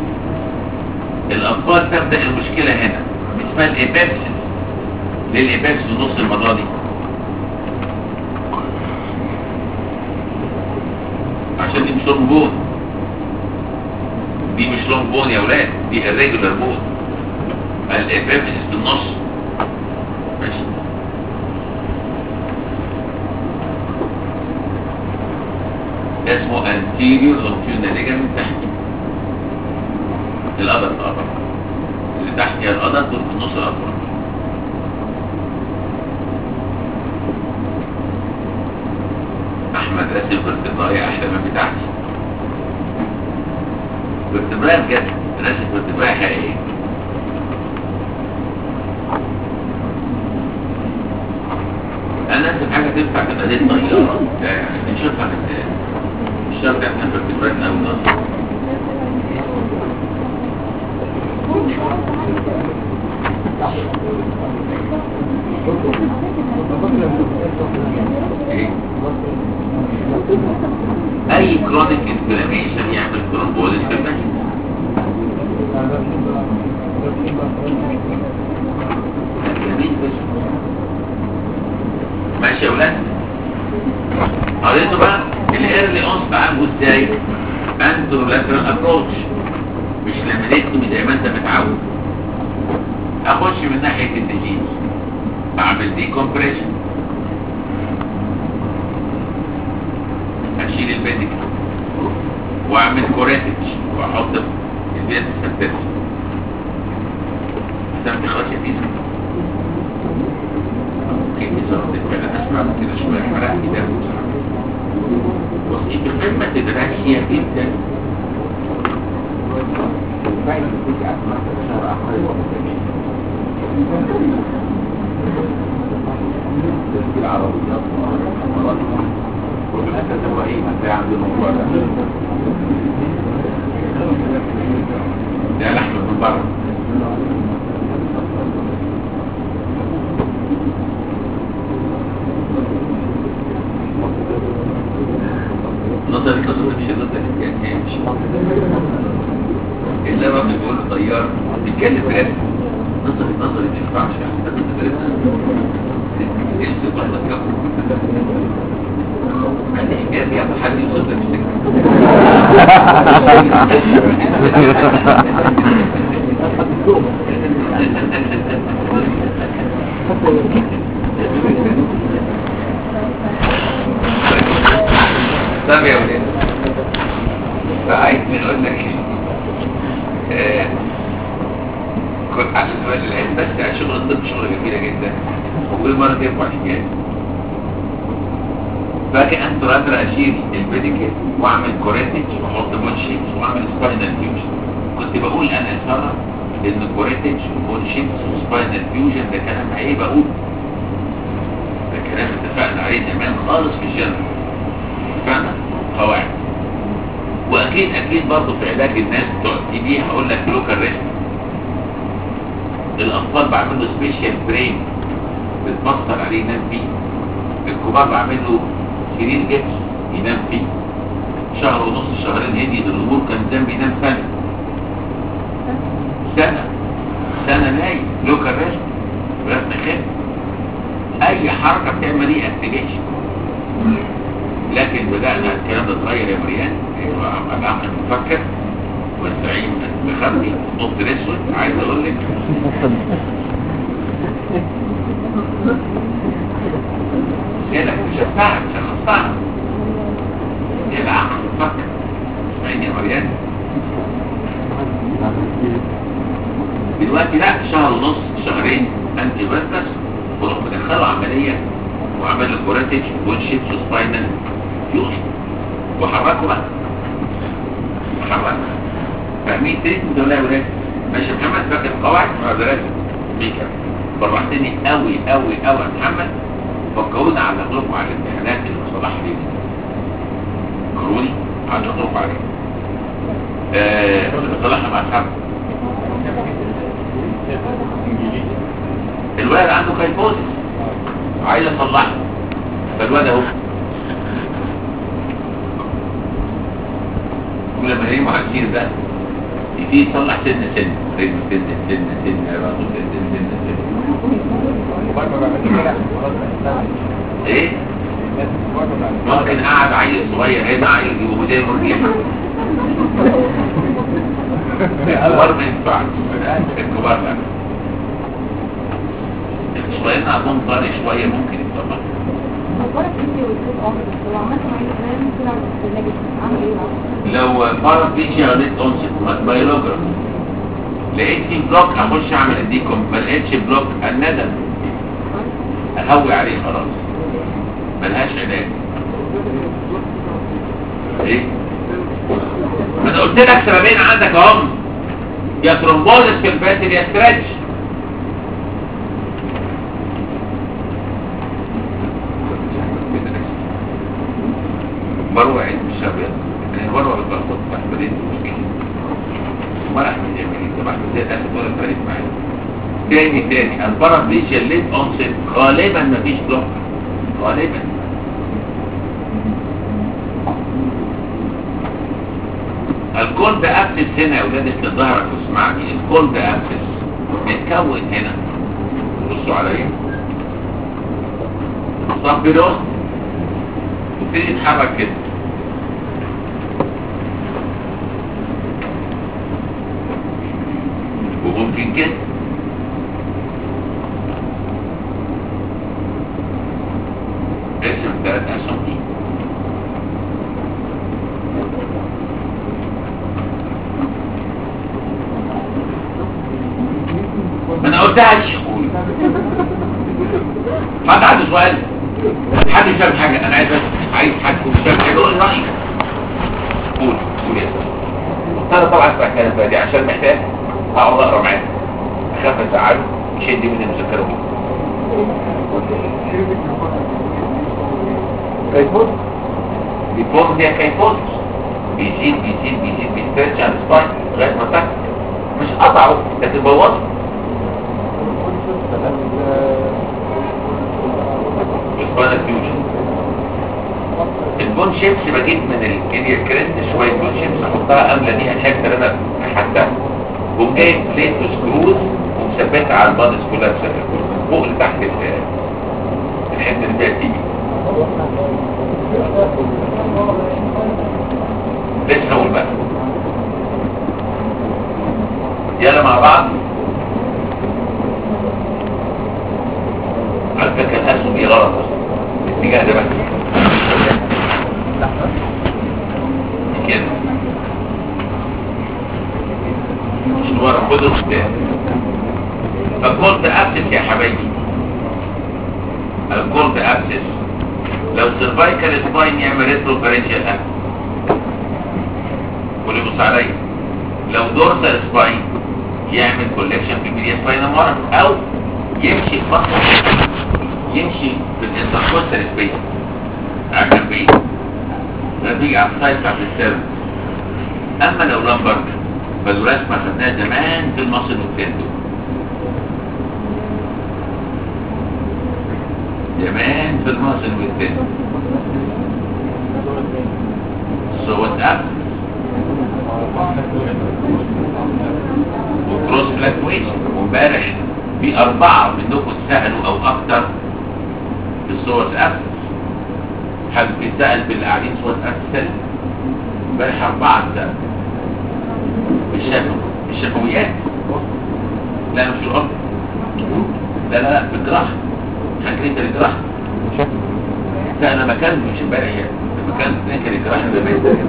الاطفال تبدا المشكله هنا اسمها الابيبسس ليه الابيبسس في نص المضادي عشان دي مش هرمون لونج بون يا ولاد دي irregular بون الابيفيسيس في النص ماشي ده اسمه anterior longitudinal ligament تحت الأبد الأبد اللي تحت يا الأبد دول في النص الأطول أحمد راسم فيرتبراية أحلى من بتاعتي فيرتبراية بجد راسم فيرتبراية حقيقية أنا أنت حاجة تنفع تبقى دي طيارة يعني نشوفها من الشرط احنا فيرتبراية أوي نصر ايه اي كرونيك انفلاميشن يعمل كرومبوليس في البني جميل بس ماشي يا ولاد قريتوا بقى الايرلي اونس بعالجه ازاي انتو لاترال ابروتش مش لامينيكتومي زي ما انت متعود اخش من ناحيه الديزيز اعمل دي كومبريشن اشيل البيدك واعمل كوريتج واحط البيت سنتر سمت خلاص يا تيزا اوكي بالظبط انا اسمع كده شويه حرقت ده بص في قمه الراشيه جدا العربيات والعمارات والأساس هو إيه هتلاقي عندنا الموضوع ده ده لحم من بره نظري نظري مش نظري يعني مش إلا الراجل بيقول له طيار بيتكلم بجد نظري نظري ما ينفعش يعني لازم تدرسها يمسك واحدة كفر عندي حكاية يا حد يوصل لك السكة طب يا ولاد فعايز من اقول لك ايه آه، كنت عشان سؤال العلم بس يعني شغل الطب شغل جميلة جدا وكل مرة ترفع حكاية فاكر انت رادر اشيل البيديكت واعمل كوريتج واحط بون شيبس واعمل سباينال فيوجن كنت بقول انا يا ساره ان كوريتج وبون شيبس وسباينال فيوجن ده كلام عيب اقول ده كلام اتفقنا عليه زمان خالص في الجنة اتفقنا قواعد واكيد اكيد برضه في علاج الناس بتوع التي بي هقول لك لوكال ريسك الاطفال بعمل له سبيشال برين بتبصر عليه ينام فيه الكبار بعمل له سرير جبس ينام فيه شهر ونص شهرين هدي الامور كان زمان بينام سنه سنه سنه نايم لوكال ريسك رسم خير اي حركه بتعمل ايه اكتيفيشن لكن بدأنا الكلام ده اتغير يا مريان انا عم مفكر والزعيم بخمي نص الاسود عايز اقول لك كده مش هتفهم مش هتفهم يا العقل فكر اسمعيني يا مريان دلوقتي لا شهر ونص شهرين انتي بس وروح مدخله عمليه وعمل له كوراتج وونشيبس وسباينال فيوجن وحركوا بقى حركوا فاهمين تريتمنت ولا يا ولاد ماشي يا محمد فاكر القواعد معذرات بيكا فرحتني قوي قوي قوي يا محمد فكرونا على لكم على الامتحانات اللي صلاح لي فكروني على لكم عليه آه صلاحنا مع اصحابه الولد عنده كايفوزيس عايز اصلحه فالواد اهو كل ما يريموا على السير ده يبتدي يصلح سنة سنة رجل سنة سنة سنة راسه سنة سنة سنة برضه بعمل كده خلاص بقى. ايه الناس برضه بعمل ممكن قاعد عيل صغير هنا عيل يجيبه مدير مرجيحة الكبار ما ينفعش الكبار لا الصغيرين عندهم طري شوية ممكن يتطبق الفرق عندي والكيس اه لو عملت معايا كلام طلع نيجاتيف عامل ايه بقى؟ لو بارا فيشيا ريت اونست بايلوجرام لقيت في بلوك اخش اعمل اديكم ما لقيتش بلوك الندم اهوي عليه خلاص ملهاش علاج ايه ما انا قلت لك سببين عندك اهم يا ترومبوزس في الباتل يا ستريتش بروع عيد مش ابيض انا بروع بالبلطو احمدين مشكله وما احمد يعمل طب احمد زي الاسد ولا فارق معايا تاني تاني البارابليشيا ليت اونست غالبا مفيش بلوك غالبا الكولد ابسس هنا يا ولاد اللي ظهرك واسمعني الكولد ابسس بيتكون هنا بصوا عليا صبروا وابتدي يتحرك كده وممكن كده ارسم ثلاث اسهم دي انا قلتها دي اقول حد عنده سؤال حد مش فاهم حاجه انا عايز بس عايز حد يكون مش فاهم حاجه قول رايك قول قول يا سيدي انا طبعا اسمع كلام بقى دي عشان محتاج اقعد اقرا معاك اخاف ازعله يشد مني المذاكره دي كيفوت بيفوز دي كيفوز بيزيد بيزيد بيزيد بيسترتش على السباين لغايه ما تك مش قطعه لكن بوظه السباينال فيوجن البون شيبس بجيب من الكيديا كريست شويه بون شيبس احطها املى بيها الحته اللي انا حتى وقوم جايب بليت وسكروز ومثبتها على البادس كلها بشكل كله فوق لتحت ال- الحته اللي فيها تيجي لسه هقول بقى يلا مع بعض على فكره الاسهم دي غلط اصلا الاتجاه ده بس كده مش ورا خده قدام فالكولد ابسس يا حبايبي الكولد ابسس لو سيرفايكال سباين يعمل ريترو فارنجيال ابسس واللي بص عليا لو دورسال سباين يعمل كولكشن في الميديا سباين مرض او يمشي في خط يمشي في الانتركوستال سبيس عشان بعيد نتيجة على السايت بتاعت السيرم اما لو لامبرد فالرسمة خدناها زمان في المصل والتندو زمان في المصل والتندو so what's up وكروس فلاكويشن وامبارح في أربعة منكم سألوا أو أكتر في الصور أبس حد بيسأل باللي قاعدين صور أبس سأل امبارح أربعة سأل بالشفوي بالشفويات لا مش الأرض لا لا لا بالجراحة فاكرين انت الجراحة لا أنا مكان مش امبارح يعني مكان نكر الجراحة ده بيت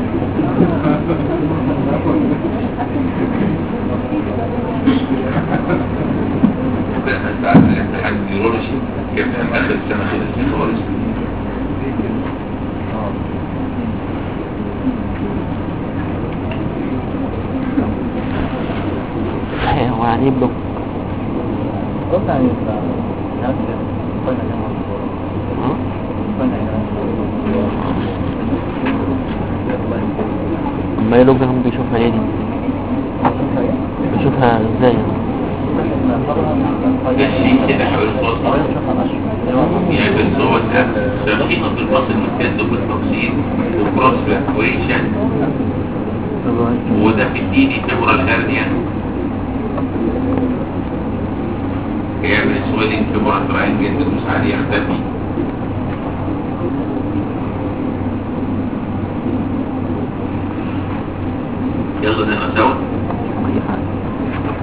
بقى ساعات الامتحان النيورولوجي يبقى اخر السنه خلص خالص هو يعني ايه بلوك قلت عن نفس قلنا كمان ها؟ قلنا اما يلوج ده هم بيشوفها ايه دي بيشوفها ازاي تشريح كده حوالي الفصل يعمل صوت ترخيص بالفصل والتندو بالتوكسين وكروس فلاكويشن وده في الديني تمرة الهرنيا يعمل سويلنج في مرة رأيين جدا مش عادي يختفي يلا نقرا سوا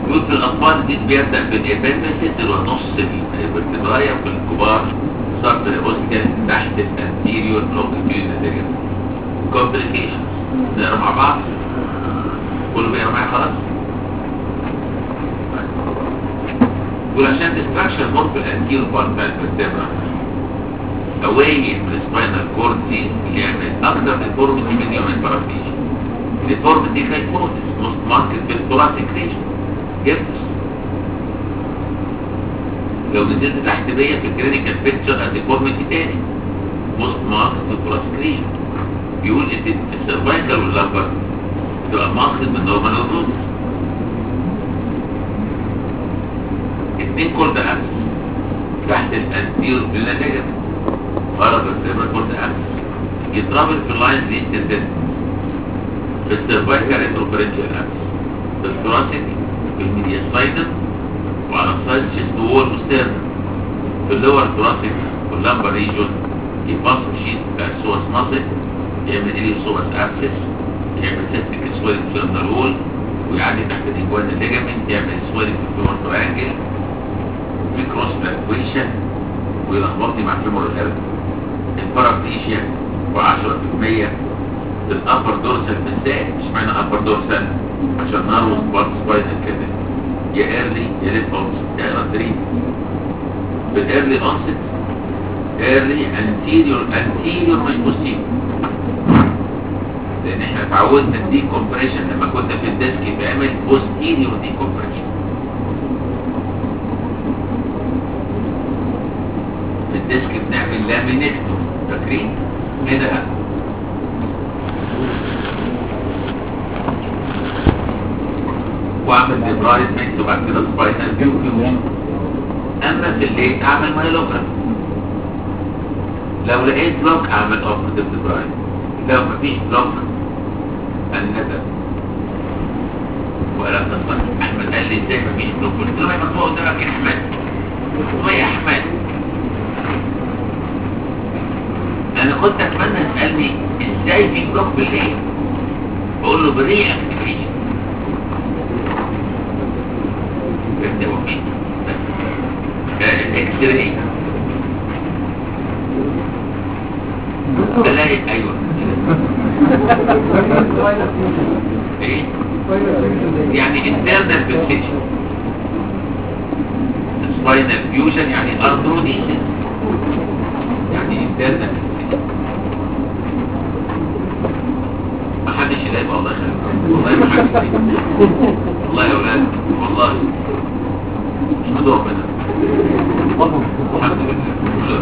يقول في الأطفال دي بيبدأ بالإبندسيس اللي هو نص الفرتبراية في الكبار صارت الأوسكال تحت الانتيريور لونجيتيودينال كومبليكيشن نقرا مع بعض كله بيقرا معايا خلاص يقول عشان ديستراكشن مور في الانتيريور بارت بتاع الفرتبرا اواي من السباينال كورد دي يعمل اكتر ديفورميتي من يوم البارافيشن ديفورميتي كايكوتس نص ماركت في الثوراسيك ريجن جبس لو نزلت تحت بيا في الكلينيكال بيكتشر ديفورميتي تاني موست ماركت في الثوراسيك ريجن بيقول ان السيرفايكال واللمبر تبقى ماركت من نورمال الروز اتنين كورد امس تحت الانتير بلانجر قرب السيرفر كورد امس يترابط في اللاين دي تندن في السيرفايكال انتروفرنجيال امس في الثوراسيك في الميديا سايدن وعلى السايد شيست وول وستيرن في اللور ثوراسيك واللمبر ريجون يباص شيت سوس ناصب يعمل إلي سوس ابسس يعمل سيستيك سويلنج في النرول ويعدي تحت الاجوان الليجمنت يعمل سويلنج في الفيمور ترانجل في كروس فلاكويشن ويلخبطني مع الفيمور الهرد البارابليشيا و10% الابر دورسال بالذات اشمعنى ابر دورسال عشان ناروس بارت سباينال كده يا ايرلي يا ليت اونست يا ايرلي بالايرلي اونست ايرلي انتيريور انتيريور مش بوستيريور لان احنا اتعودنا الدي كومبريشن لما كنا في الديسك بيعمل بوستيريور دي كومبريشن في الديسك بنعمل لامينكتو فاكرين كده واعمل ديبرايزمنت وبعد كده سباينال فيو فيوجن اما في الليل اعمل مايلوجرام لو لقيت بلوك اعمل اوبريتيف ديبرايز لو مفيش بلوك الندم وقال لك احمد قال لي ازاي مفيش بلوك قلت له ما مكتوب قدامك يا احمد هو يا احمد انا كنت اتمنى تسالني ازاي في بلوك بالليل بقول له بري اكتيفيشن ده هو فين الاكس راي تلاقي ايوه ايه يعني internal fixation spinal fusion يعني arthrodesis يعني internal fixation ما حدش يلاقي والله خير والله ما حدش يلاقي والله يا اولاد والله مش مدوع ربنا الحمد لله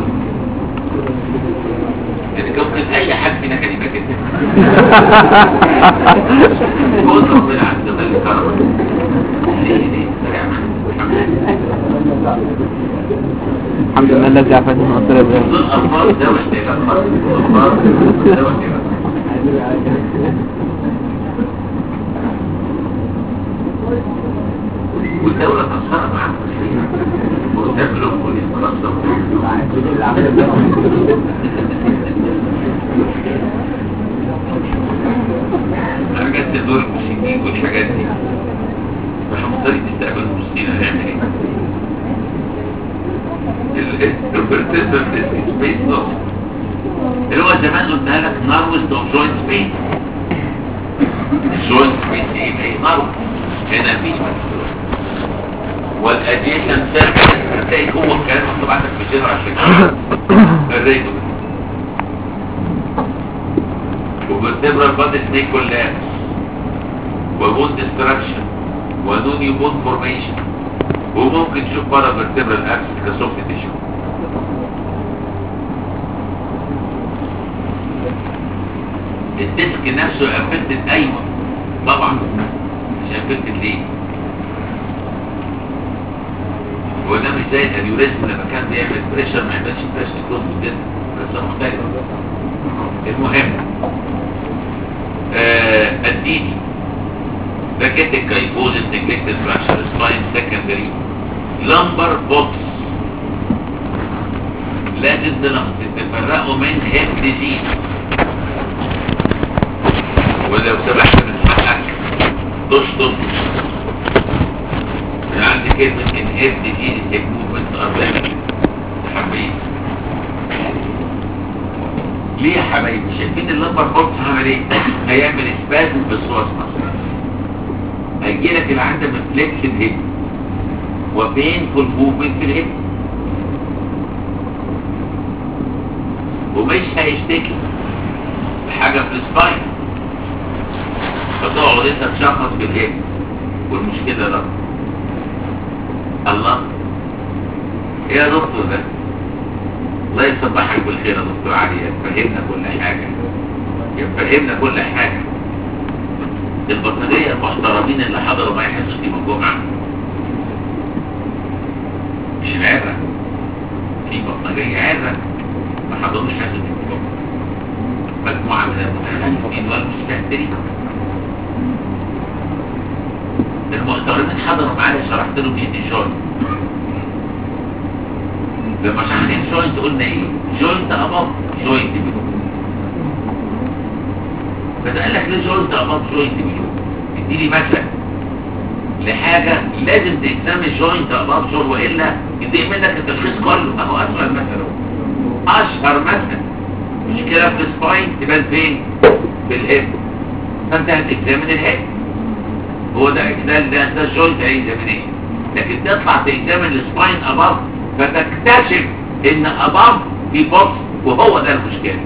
يعني كان ممكن اي حد فينا كان يبقى كده قول ربنا عز وجل كرمه ليه ليه سلام الحمد لله الذي عافاني من أسر دول إبراهيم الاطفال ده واحتياجات خاصه الاطفال ده واحتياجات والدولة قصرت معاهم وتبلغ ويتقصر حاجات تدور الموسيقيين والحاجات دي فاحنا مضطرين نستقبل الموسيقيين هنعمل ايه؟ البرتيزر سبيس لوس اللي هو زمان قلتها لك ناروس اوف جوينت سبيس الجوينت سبيس ايه ايه ناروس هنا مفيش مكتوب والاديشن سيرفيس هتلاقي جوه الكلام مكتوب عندك في الجنرال عشان الريدو وبالتبرا بادي سنيك كولابس وبون ديستراكشن ونوني بون فورميشن وممكن تشوف بره فيرتبرال اكس كسوفت تيشو الديسك نفسه افكتد ايوه طبعا مش افكتد ليه هو ده مش زي الانيوريزم لما كان بيعمل بريشر ما يعملش بريشر كلوز جدا بس مختلف المهم آه الديني باكيتك كايفوزس نجلكتد فراكشر سباين سكندري لامبر بوكس لازم تفرقوا من هيد ديزيز ولو سمحت من حقك تشطب كلمة انهيرت دي الهيب موفمنت اربعة حبيبي ليه يا حبايبي شايفين اللمبر بوكس عمل ايه هيعمل اسبازم في الصوص مثلا هيجي لك اللي عنده فليكس الهيب وبينفول موفمنت في الهيب ومش هيشتكي بحاجة في السباين فتقعد انت تشخص بالهيب والمشكلة ده الله ايه يا دكتور ده الله يصبحك بالخير يا دكتور علي فهمنا كل حاجة فهمنا كل حاجة البطارية المحترمين اللي حضروا معايا حصة يوم الجمعة مش العرة في بطارية عرة ما حضروش حصة يوم الجمعة مجموعة من المتخلفين والمستهترين المحترمين حضروا معايا شرحت لهم ايه الجوينت لما شرحنا الجوينت قلنا ايه جوينت اباب جوينت بلو فده قال لك ليه جوينت اباب جوينت بلو اديني مثل لحاجة لازم تكتمل جوينت اباب جوينت والا يضيق منك التشخيص كله اهو اشهر مثل اهو اشهر مثل مشكلة في السباين تبان فين في الهيب فانت هتكتمل الهيب هو ده ده ده, ده الجوينت اكزامينيشن لكن تطلع تكتمل السباين اباب فتكتشف ان اباب في بوكس وهو ده المشكلة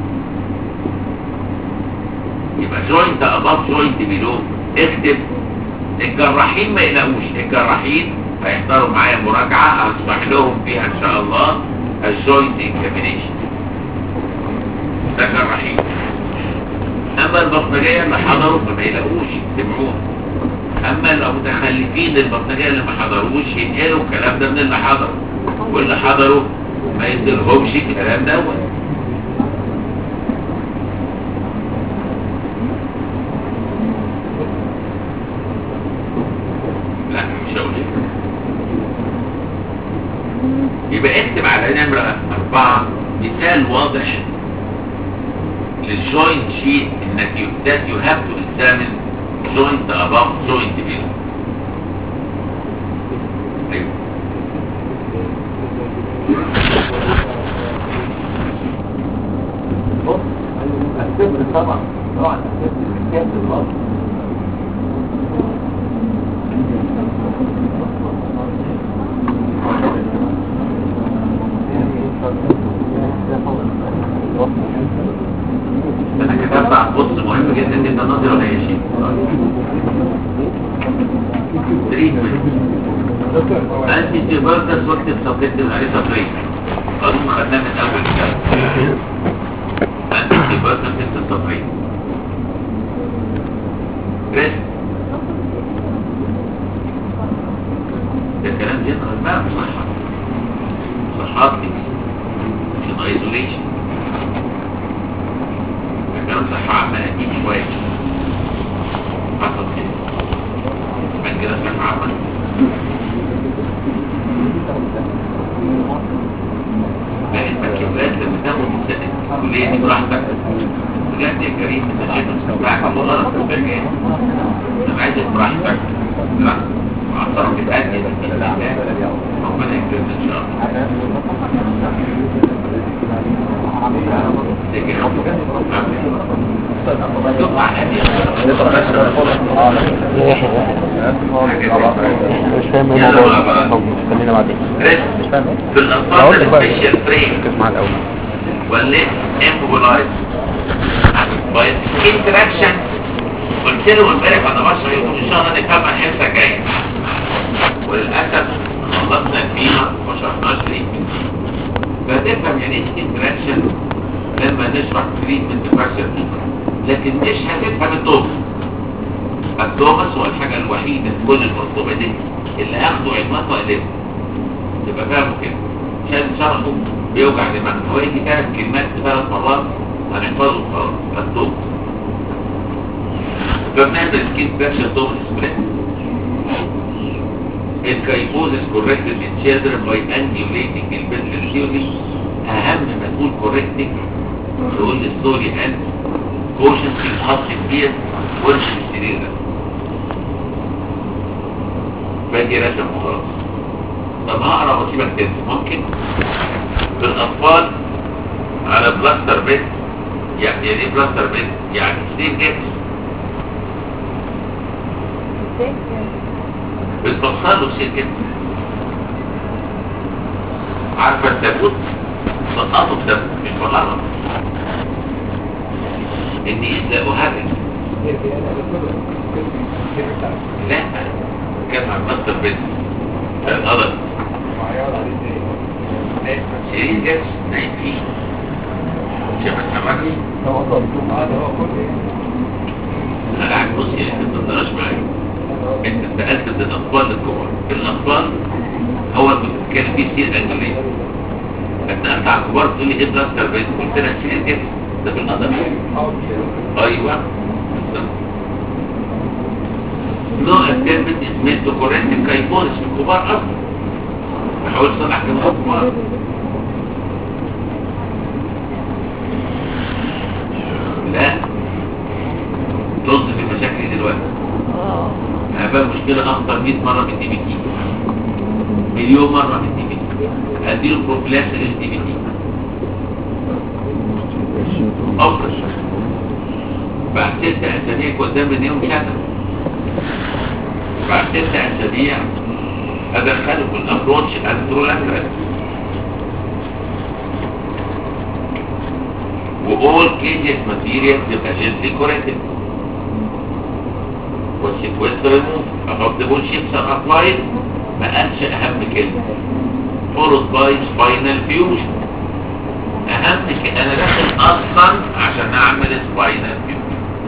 يبقى جوينت اباب جوينت بيلو اكتب الجراحين ما يقلقوش الجراحين هيحضروا معايا مراجعة هشرح لهم فيها ان شاء الله الجوينت اكزامينيشن ده جراحين اما البطارية اللي حضروا فما يقلقوش يتبعوها اما المتخلفين البطارية اللي ما حضروش ينقلوا الكلام ده من اللي حضروا واللي حضروا ما يديلهمش الكلام دوت لا مش هقول يبقى اكتب على نمرة أربعة مثال واضح للجوينت شيت انك you, that you have to examine joint above joint below ايوه بص الصفر طبعا طبعا الصفر بالكامل الغلط انا كتبت على بص مهم جدا جدا نظري ولا اي شيء تريتمنت انتي تيبرتس واكتب سبجكتيف عليه سبريت قانون خدناه من اول كتاب انتي تيبرتس اكتب سبريت ريست ده كلام جنرال بقى مش صحة صحات مش ايزوليشن كلام صحة عامة قديم شوية حصل كده من كده صحة عامة لا المركبات لما تاخد الكلية دي براحتك بجد يا كريم انت شايف نفسك براحتك والله انا مش فاهم انا عايزك براحتك براحتك وعصرك تتأدي ربنا يكرمنا ان شاء الله مش فاهم ايه الموضوع طب خلينا بعدين مش فاهم ايه في الاطفال هقول لك بقى السبيشال فريم اسمع الاول والليف امبولايز باي انتراكشن قلت له امبارح انا بشرح يقول ان شاء الله نكمل الحصه الجايه وللاسف خلصنا فيها وما شرحناش ليه فتفهم يعني ايه انتراكشن لما نشرح تريتمنت فراكشر لكن مش هتفهم الدوز الدومس هو الحاجة الوحيدة في كل المطلوبة دي اللي اخده عملاق واقلبه تبقى فاهمه كده عشان شرحه بيوجع دماغنا هو يجي ثلاث كلمات في ثلاث مرات هنحفظه خلاص الدومس فبنعمل سكين فراكشر دومس سبريد الكايفوزس corrected in children by angulating the pendulum theory اهم ما تقول correcting تقول السوري and cautiously الحط كتير ورش السرير ده باجي رسم وخلاص طب هقرا واسيبك تنسى ممكن في الاطفال على بلاستر بيت يعني يعني ايه بلاستر بيت يعني سرير جبس ازاي بتوصل له سرير جبس عارفه التابوت سقطه في تابوت مش طلعه ان يسلقوا هرج لا كان مع الماستر بيت الغلط سرير جبس نايم فيه شايف السمكي انا قاعد بص يعني انت ما تقدرش معايا انت انتقلت من الاطفال للكبار الاطفال هو اللي كنت بتتكلم فيه سير انجليزي اتنقلت على الكبار تقول لي ايه بلاستر بيت قلت لك سير جبس ده في القدم ايوه بالظبط. نوع التربت اسمه كورنت كايبونس في الكبار اصلا بحاول اصلح كلمه الكبار لا طز في المشاكل دلوقتي انا بقى مشكلة اخطر 100 مرة من الدي بي تي مليون مرة من الدي بي تي اديله بروفلاس للدي بي تي افضل بعد ست اسابيع قدام اليوم شغل بعد ست اسابيع ادخله في الابروتش الانترولاترال وall cages material تبقى gently corrected والسيكوينس ريموف افضل شيبس ابلايد ما قالش اهم كلمه followed by spinal fusion اهم كلمه انا داخل اصلا عشان اعمل spinal fusion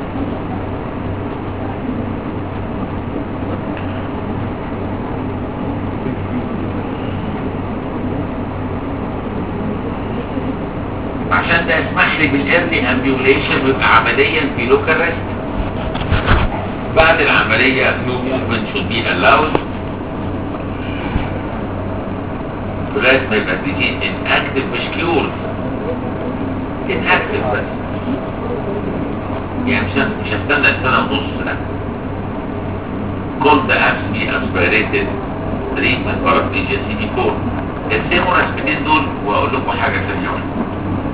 عشان ده يسمح لي بالايرلي امبيوليشن ويبقى عمليا في لوكال ريست بعد العملية no movement should be allowed لغاية ما يبقى تيجي inactive مش كيور inactive بس يعني مش مش هستنى السنة ونص لا كل ده apps be aspirated treatment paraplegia CD4 ارسموا الرسمتين دول واقول لكم حاجة ثانية واحدة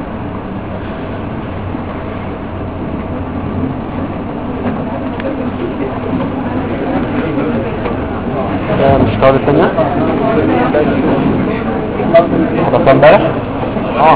ده مش طالب الثانية حضرتها امبارح اه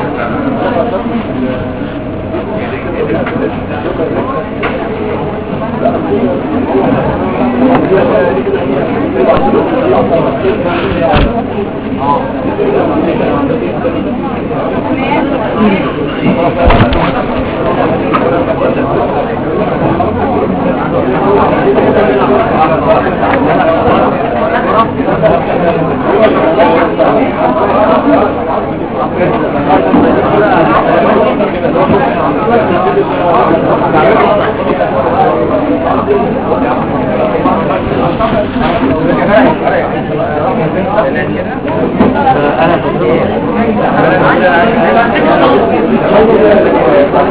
انا